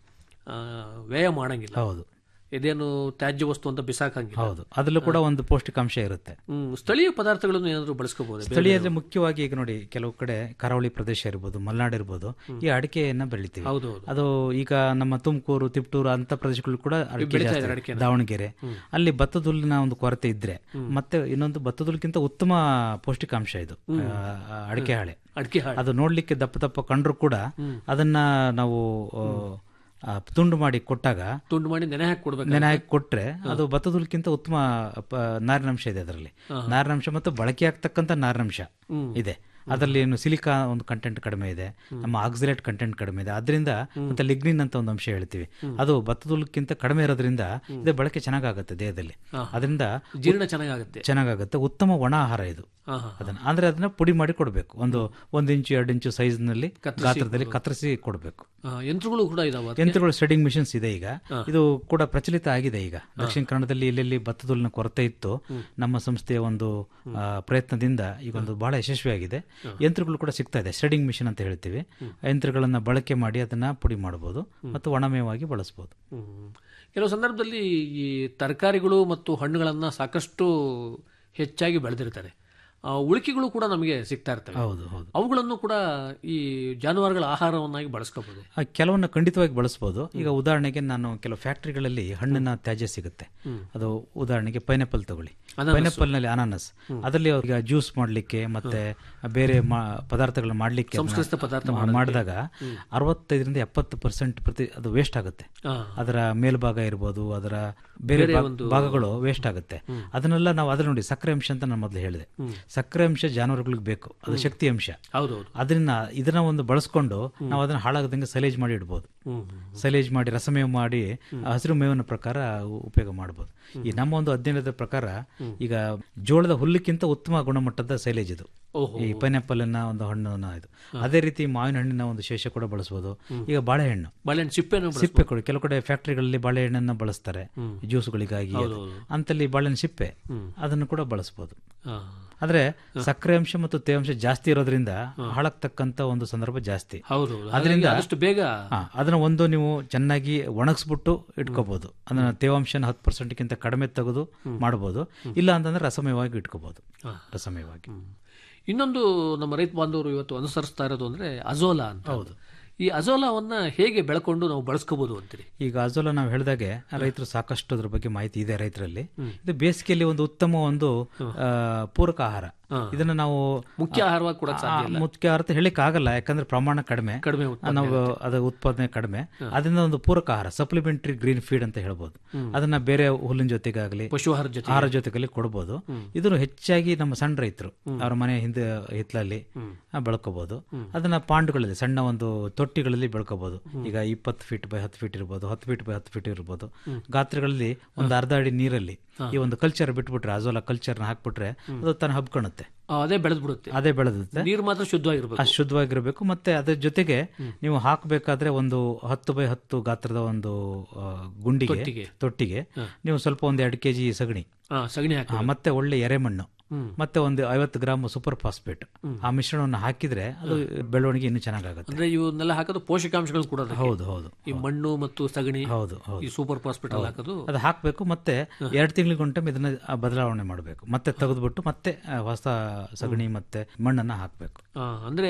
ಆ, ವ್ಯಯ ಮಾಡಂಗಿಲ್ಲ ಹೌದು ಇದೇನು ತ್ಯಾಜ್ಯ ವಸ್ತು ಅಂತ ಬಿಸಾಕಂಗಿಲ್ಲ ಹೌದು ಅದರಲ್ಲೂ ಕೂಡ ಒಂದು ಪೌಷ್ಟಿಕಾಂಶ ಇರುತ್ತೆ ಹ್ಮ್ ಸ್ಥಳೀಯ ಪದಾರ್ಥಗಳನ್ನು ಏನಾದ್ರು ಬಳಸ್ಕೋಬಹುದು ಸ್ಥಳೀಯದಲ್ಲಿ ಮುಖ್ಯವಾಗಿ ಈಗ ನೋಡಿ ಕೆಲವು ಕಡೆ ಕರಾವಳಿ ಪ್ರದೇಶ ಇರ್ಬೋದು ಮಲೆನಾಡು ಇರ್ಬೋದು ಈ ಅಡಿಕೆಯನ್ನ ಬೆಳಿತೀವಿ ಹೌದು, ಹೌದು. ಅದು ಈಗ ನಮ್ಮ ತುಮಕೂರು ತಿಪ್ಟೂರು ಅಂತ ಪ್ರದೇಶಗಳು ಕೂಡ ಅಡಿಕೆ ಬೆಳೀತಾ ಜಾಸ್ತಿ ಇದ್ದಾರೆ ಇದೆ. ಅಡಿಕೆನ. ದಾವಣಗೆರೆ ಹ್ಮ್. ಅಲ್ಲಿ ಭತ್ತದ ಹುಲ್ಲಿನ ಒಂದು ಕೊರತೆ ಇದ್ರೆ ಮತ್ತೆ ಇನ್ನೊಂದು ಭತ್ತದ ಹುಲ್ಲಿಗಿಂತ ಉತ್ತಮ ಪೌಷ್ಟಿಕಾಂಶ ಇದು ಹ್ಮ್. ಆ, ಅಡಿಕೆ ಹಾಳೆ ಅಡಿಕೆ ಹಾಳೆ. ಅದು ನೋಡ್ಲಿಕ್ಕೆ ದಪ್ಪ ದಪ್ಪ ಕಂಡ್ರು ಕೂಡ ಅದನ್ನ ನಾವು ಆ, ಆ, ತುಂಡು ಮಾಡಿ ಕೊಟ್ಟಾಗ ತುಂಡು ಮಾಡಿ ನೆನೆ ಹಾಕಿ ಕೊಡ್ಬೇಕು ನೆನೆ ಹಾಕಿ ಕೊಟ್ರೆ ಅದು ಭತ್ತದ ಹುಲ್ಕಿಂತ ಉತ್ತಮ ಪ- ನಾರಿನಂಶ ಇದೆ ಅದರಲ್ಲಿ ಹಾ. ನಾರಿನಂಶ ಮತ್ತು ಬಳಕೆ ಆಗ್ತಕ್ಕಂಥ ನಾರಿನಂಶ ಹ್ಮ್. ಇದೆ ಅದರಲ್ಲಿ ಏನು ಸಿಲಿಕಾ ಒಂದು ಕಂಟೆಂಟ್ ಕಡಿಮೆ ಇದೆ ನಮ್ಮ ಆಕ್ಸಿಲೇಟ್ ಕಂಟೆಂಟ್ ಕಡಿಮೆ ಇದೆ ಅದರಿಂದ ಮತ್ತೆ ಲಿಗ್ನಿನ್ ಅಂತ ಒಂದು ಅಂಶ ಹೇಳ್ತೀವಿ ಅದು ಭತ್ತದ ಹುಲ್ಕಿಂತ ಕಡಿಮೆ ಇರೋದ್ರಿಂದ ಇದು ಬಳಕೆ ಚೆನ್ನಾಗಾಗುತ್ತೆ ದೇಹದಲ್ಲಿ ಹಾ. ಅದರಿಂದ ಜೀರ್ಣ ಚೆನ್ನಾಗಾಗುತ್ತೆ ಚೆನ್ನಾಗಾಗುತ್ತೆ ಉತ್ತಮ ಒಣ ಆಹಾರ ಇದು ಹಾ, ಹಾ, ಅದನ್ನ ಅಂದ್ರೆ ಅದನ್ನ ಪುಡಿ ಮಾಡಿ ಕೊಡಬೇಕು ಒಂದು ಒಂದು ಇಂಚು ಎರಡು ಇಂಚು ಸೈಜ್ ನಲ್ಲಿ ಕತ್ತರಿಸಿ ಗಾತ್ರದಲ್ಲಿ ಕೊಡು. ಕತ್ತರಿಸಿ ಕೊಡಬೇಕು ಆ, ಯಂತ್ರಗಳು ಕೂಡ ಇದಾವೆ ಅದಕ್ಕೆ? ಯಂತ್ರಗಳು ಸ್ಟಡಿಂಗ್ ಮಿಷನ್ಸ್ ಇದೆ ಈಗ ಹಾ. ಇದು ಕೂಡ ಪ್ರಚಲಿತ ಆಗಿದೆ ಈಗ ದಕ್ಷಿಣ ಕನ್ನಡದಲ್ಲಿ ಎಲ್ಲೆಲ್ಲಿ ಭತ್ತದ ಹುಲ್ಲಿನ ಕೊರತೆ ಇತ್ತು ನಮ್ಮ ಸಂಸ್ಥೆಯ ಒಂದು ಆ, ಪ್ರಯತ್ನದಿಂದ ಈಗ ಒಂದು ಬಹಳ ಯಶಸ್ವಿಯಾಗಿದೆ ಯಂತ್ರಗಳು ಕೂಡ ಸಿಗ್ತಾ ಇದೆ ಸ್ಟಡಿಂಗ್ ಮಿಷನ್ ಅಂತ ಹೇಳ್ತೀವಿ ಆ ಯಂತ್ರಗಳನ್ನ ಬಳಕೆ ಮಾಡಿ ಅದನ್ನ ಪುಡಿ ಮಾಡಬಹುದು ಮತ್ತು ಒಣಮೇವಾಗಿ ಬಳಸಬಹುದು ಹ್ಮ್. ಕೆಲವು ಸಂದರ್ಭದಲ್ಲಿ ಈ ತರಕಾರಿಗಳು ಮತ್ತು ಹಣ್ಣುಗಳನ್ನ ಸಾಕಷ್ಟು ಹೆಚ್ಚಾಗಿ ಬೆಳೆದಿರ್ತಾರೆ ಆ, ಉಳಿಕೆಗಳು ಕೂಡ ನಮಗೆ ಸಿಗ್ತಾ ಇರ್ತವೆ ಹೌದು ಹೌದು ಅವುಗಳನ್ನು ಕೂಡ ಈ ಜಾನುವಾರುಗಳ ಆಹಾರವನ್ನಾಗಿ ಬಳಸ್ಕೋಬಹುದು ಆ, ಕೆಲವನ್ನ ಖಂಡಿತವಾಗಿ ಬಳಸಬಹುದು ಈಗ ಉದಾಹರಣೆಗೆ ನಾನು ಕೆಲವು ಫ್ಯಾಕ್ಟರಿಗಳಲ್ಲಿ ಹಣ್ಣಿನ ತ್ಯಾಜ್ಯ ಸಿಗುತ್ತೆ ಹ್ಮ್. ಅದು ಉದಾಹರಣೆಗೆ ಪೈನಾಪಲ್ ತಗೊಳ್ಳಿ ಅನಾನಸ್ಸು. ಪೈನಾಪಲ್ ನಲ್ಲಿ ಅನಾನಸ್ ಅದರಲ್ಲಿ ಈಗ ಜ್ಯೂಸ್ ಮಾಡ್ಲಿಕ್ಕೆ ಮತ್ತೆ ಬೇರೆ ಮಾ- ಪದಾರ್ಥಗಳನ್ನ ಮಾಡ್ಲಿಕ್ಕೆ ಅದನ್ನ ಸಂಸ್ಕರಿಸಿದ ಪದಾರ್ಥ ಮಾ- ಮಾಡೋದಕ್ಕೆ. ಮಾಡಿದಾಗ ಅರವತ್ತೈದರಿಂದ ಎಪ್ಪತ್ತು ಪರ್ಸೆಂಟ್ ಪ್ರತಿ ಅದು ವೇಸ್ಟ್ ಆಗುತ್ತೆ ಹಾ. ಅದರ ಮೇಲ್ಭಾಗ ಇರ್ಬೋದು ಅದರ ಬೇರೆ ಬೇರೆ ಭಾಗ- ಒಂದು- ಭಾಗಗಳು ವೇಸ್ಟ್ ಆಗುತ್ತೆ ಅದನ್ನೆಲ್ಲ ನಾವು ಅದ್ರ ನೋಡಿ ಸಕ್ಕರೆ ಅಂಶ ಅಂತ ನಾನು ಮೊದಲು ಹೇಳಿದೆ ಸಕ್ಕರೆ ಅಂಶ ಜಾನುವಾರುಗಳಿಗೆ ಬೇಕು ಅದು ಶಕ್ತಿ ಅಂಶ ಹೌದೌದು ಅದನ್ನ ಇದನ್ನ ಒಂದು ಬಳಸ್ಕೊಂಡು ನಾವು ಅದನ್ನ ಹಾಳಾಗದಂಗೆ ಸೈಲೇಜ್ ಮಾಡಿ ಇಡ್ಬೋದು ಹ್ಮ್. ಸೈಲೇಜ್ ಮಾಡಿ ರಸಮೇವು ಮಾಡಿ ಹಸಿರು ಮೇವಿನ ಪ್ರಕಾರ ಉಪಯೋಗ ಮಾಡಬಹುದು ಈ ನಮ್ಮ ಒಂದು ಅಧ್ಯಯನದ ಪ್ರಕಾರ ಈಗ ಜೋಳದ ಹುಲ್ಲಕ್ಕಿಂತ ಉತ್ತಮ ಗುಣಮಟ್ಟದ ಸೈಲೇಜ್ ಇದು ಓಹೋ. ಈ ಪೈನಾಪಲ್ ಒಂದು ಹಣ್ಣನ್ನ ಇದು ಅದೇ ರೀತಿ ಮಾವಿನ ಹಣ್ಣಿನ ಒಂದು ಶೇಷ ಕೂಡ ಬಳಸಬಹುದು ಈಗ ಬಾಳೆಹಣ್ಣು ಬಾಳೆಹಣ್ಣು ಸಿಪ್ಪೆಯನ್ನು ಸಿಪ್ಪೆ ಕೊಡಿ ಕೆಲವು ಕಡೆ ಫ್ಯಾಕ್ಟರಿಗಳಲ್ಲಿ ಬಾಳೆಹಣ್ಣನ್ನ ಬಳಸ್ತಾರೆ ಹ್ಮ್. ಜ್ಯೂಸ್ಗಳಿಗಾಗಿ ಹೌದು, ಅದು. ಹೌದು. ಅಂತಲ್ಲಿ ಬಾಳೆಹಣ್ಣು ಸಿಪ್ಪೆ ಹ್ಮ್. ಅದನ್ನು ಕೂಡ ಬಳಸಬಹುದು ಹಾ. ಆದ್ರೆ ಸಕ್ಕರೆ ಅಂಶ ಮತ್ತು ತೇವಾಂಶ ಜಾಸ್ತಿ ಇರೋದ್ರಿಂದ ಹಾಳಾಗ್ತಕ್ಕಂತ ಒಂದು ಸಂದರ್ಭ ಜಾಸ್ತಿ ಹೌದು, ಹೌದು. ಅದರಿಂದ ಹಾಗಾಗಿ ಆದಷ್ಟು ಬೇಗ ಹಾ, ಅದನ್ನ ಒಂದು ನೀವು ಚೆನ್ನಾಗಿ ಒಣಗಿಸ್ಬಿಟ್ಟು ಇಟ್ಕೋಬಹುದು ಅದನ್ನ ತೇವಾಂಶನ ಹತ್ತು ಪರ್ಸೆಂಟ್ಗಿಂತ ಕಡಿಮೆ ತೆಗೆದು ಮಾಡಬಹುದು ಇಲ್ಲ ಅಂತಂದ್ರೆ ರಸಮಯವಾಗಿ ಇಟ್ಕೋಬಹುದು ಹಾ. ರಸಮಯವಾಗಿ ಇನ್ನೊಂದು ನಮ್ಮ ರೈತ ಬಾಂಧವರು ಇವತ್ತು ಅನುಸರಿಸ್ತಾ ಇರೋದು ಅಂದ್ರೆ ಅಜೋಲಾ ಅಂತ ಹೌದು. ಈ ಅಜೋಲಾವನ್ನ ಹೇಗೆ ಬೆಳ್ಕೊಂಡು ನಾವು ಬಳಸ್ಕೋಬಹುದು ಅಂತೀರಿ ಈಗ ಅಜೋಲ ನಾವು ಹೇಳಿದಾಗೆ ರೈತರು ಸಾಕಷ್ಟು ಅದ್ರ ಬಗ್ಗೆ ಮಾಹಿತಿ ಇದೆ ರೈತರಲ್ಲಿ ಇದು ಬೇಸಿಗೆಯಲ್ಲಿ ಒಂದು ಉತ್ತಮ ಒಂದು ಆ, ಪೂರಕ ಆಹಾರ ಇದನ್ನ ನಾವು ಮುಖ್ಯ ಆಹಾರವಾಗಿ ಕೊಡಕ್ ಸಾಧ್ಯ ಇಲ್ಲ. ಆ, ಮುಖ್ಯ ಆಹಾರ ಅಂತ ಹೇಳಿಕ್ ಆಗಲ್ಲ ಯಾಕಂದ್ರೆ ಪ್ರಮಾಣ ಕಡಿಮೆ ಕಡಿಮೆ ಉತ್ಪಾದನೆ ನಾವು ಅದ ಉತ್ಪಾದನೆ ಕಡಿಮೆ ಅದರಿಂದ ಒಂದು ಪೂರಕ ಆಹಾರ ಸಪ್ಲಿಮೆಂಟರಿ ಗ್ರೀನ್ ಫೀಡ್ ಅಂತ ಹೇಳ್ಬೋದು ಅದನ್ನ ಬೇರೆ ಹುಲ್ಲಿನ ಜೊತೆಗಾಗಲಿ ಪಶು ಆಹಾರ ಜೊತೆ ಆಹಾರ ಜೊತೆಗಲ್ಲಿ ಕೊಡಬಹುದು ಇದನ್ನು ಹೆಚ್ಚಾಗಿ ನಮ್ಮ ಸಣ್ಣ ರೈತರು ಅವ್ರ ಮನೆ ಹಿಂದೆ ಹಿತ್ಲಲ್ಲಿ ಆ, ಬೆಳ್ಕೋಬಹುದು ಅದನ್ನ ಪಾಂಡ್ಗಳಲ್ಲಿ ಸಣ್ಣ ಒಂದು ತೊಟ್ಟಿಗಳಲ್ಲಿ ಬೆಳ್ಕೋಬಹುದು ಈಗ ಇಪ್ಪತ್ತು ಫೀಟ್ ಬೈ ಹತ್ತು ಫೀಟ್ ಇರ್ಬೋದು ಹತ್ತು ಫೀಟ್ ಬೈ ಹತ್ತು ಫೀಟ್ ಇರ್ಬೋದು ಗಾತ್ರಗಳಲ್ಲಿ ಒಂದು ಅರ್ಧ ಅಡಿ ನೀರಲ್ಲಿ ಈ ಒಂದು ಕಲ್ಚರ್ ಬಿಟ್ಬಿಟ್ರೆ ಅಜೋಲಾ ಕಲ್ಚರ್ನ ಹಾಕ್ಬಿಟ್ರೆ ಅದು ತನ್ನ ಹಬ್ಕೊಳುತ್ತೆ ಆ, ಅದೇ ಬೆಳೆದ್ ಬಿಡುತ್ತೆ ಅದೇ ಬೆಳೆದುತ್ತೆ ನೀರು ಮಾತ್ರ ಶುದ್ಧವಾಗಿರ್ಬೇಕು ಅಷ್ಟು ಶುದ್ಧವಾಗಿರ್ಬೇಕು ಮತ್ತೆ ಅದ್ರ ಜೊತೆಗೆ ನೀವು ಹಾಕಬೇಕಾದ್ರೆ ಒಂದು ಹತ್ತು ಬೈ ಹತ್ತು ಗಾತ್ರದ ಒಂದು ಆ, ಗುಂಡಿಗೆ ತೊಟ್ಟಿಗೆ. ತೊಟ್ಟಿಗೆ ನೀವು ಸ್ವಲ್ಪ ಒಂದು ಎರಡು ಕೆಜಿ ಸಗಣಿ ಹಾ, ಸಗಣಿ ಹಾಕಿ ಆ, ಮತ್ತೆ ಒಳ್ಳೆ ಎರೆಮಣ್ಣು ಹ್ಮ್. ಮತ್ತೆ ಒಂದು ಐವತ್ತು ಗ್ರಾಮ್ ಸೂಪರ್ ಫಾಸ್ಫೇಟ್ ಆ ಮಿಶ್ರಣವನ್ನು ಹಾಕಿದ್ರೆ ಅದು ಬೆಳವಣಿಗೆ ಇನ್ನೂ ಚೆನ್ನಾಗಾಗುತ್ತೆ ಅಂದ್ರೆ ಇವನ್ನೆಲ್ಲ ಹಾಕೋದು ಪೋಷಕಾಂಶಗಳು ಕೂಡ ಅದಕ್ಕೆ. ಹೌದು ಹೌದು ಈ ಮಣ್ಣು ಮತ್ತು ಸಗಣಿ ಹೌದು ಹೌದು ಈ ಸೂಪರ್ ಹಾಸ್ಪಿಟಲ್ ಹಾಕೋದು ಅದು ಹಾಕಬೇಕು ಮತ್ತೆ ಎರಡು ತಿಂಗಳಿಗೊಂಟೆ ಇದನ್ನ ಆ, ಬದಲಾವಣೆ ಮಾಡಬೇಕು ಮತ್ತೆ ತೆಗೆದ್ಬಿಟ್ಟು ಮತ್ತೆ ಆ, ಹೊಸ ಸಗಣಿ ಮತ್ತೆ ಮಣ್ಣನ್ನ ಹಾಕಬೇಕು ಆ, ಅಂದ್ರೆ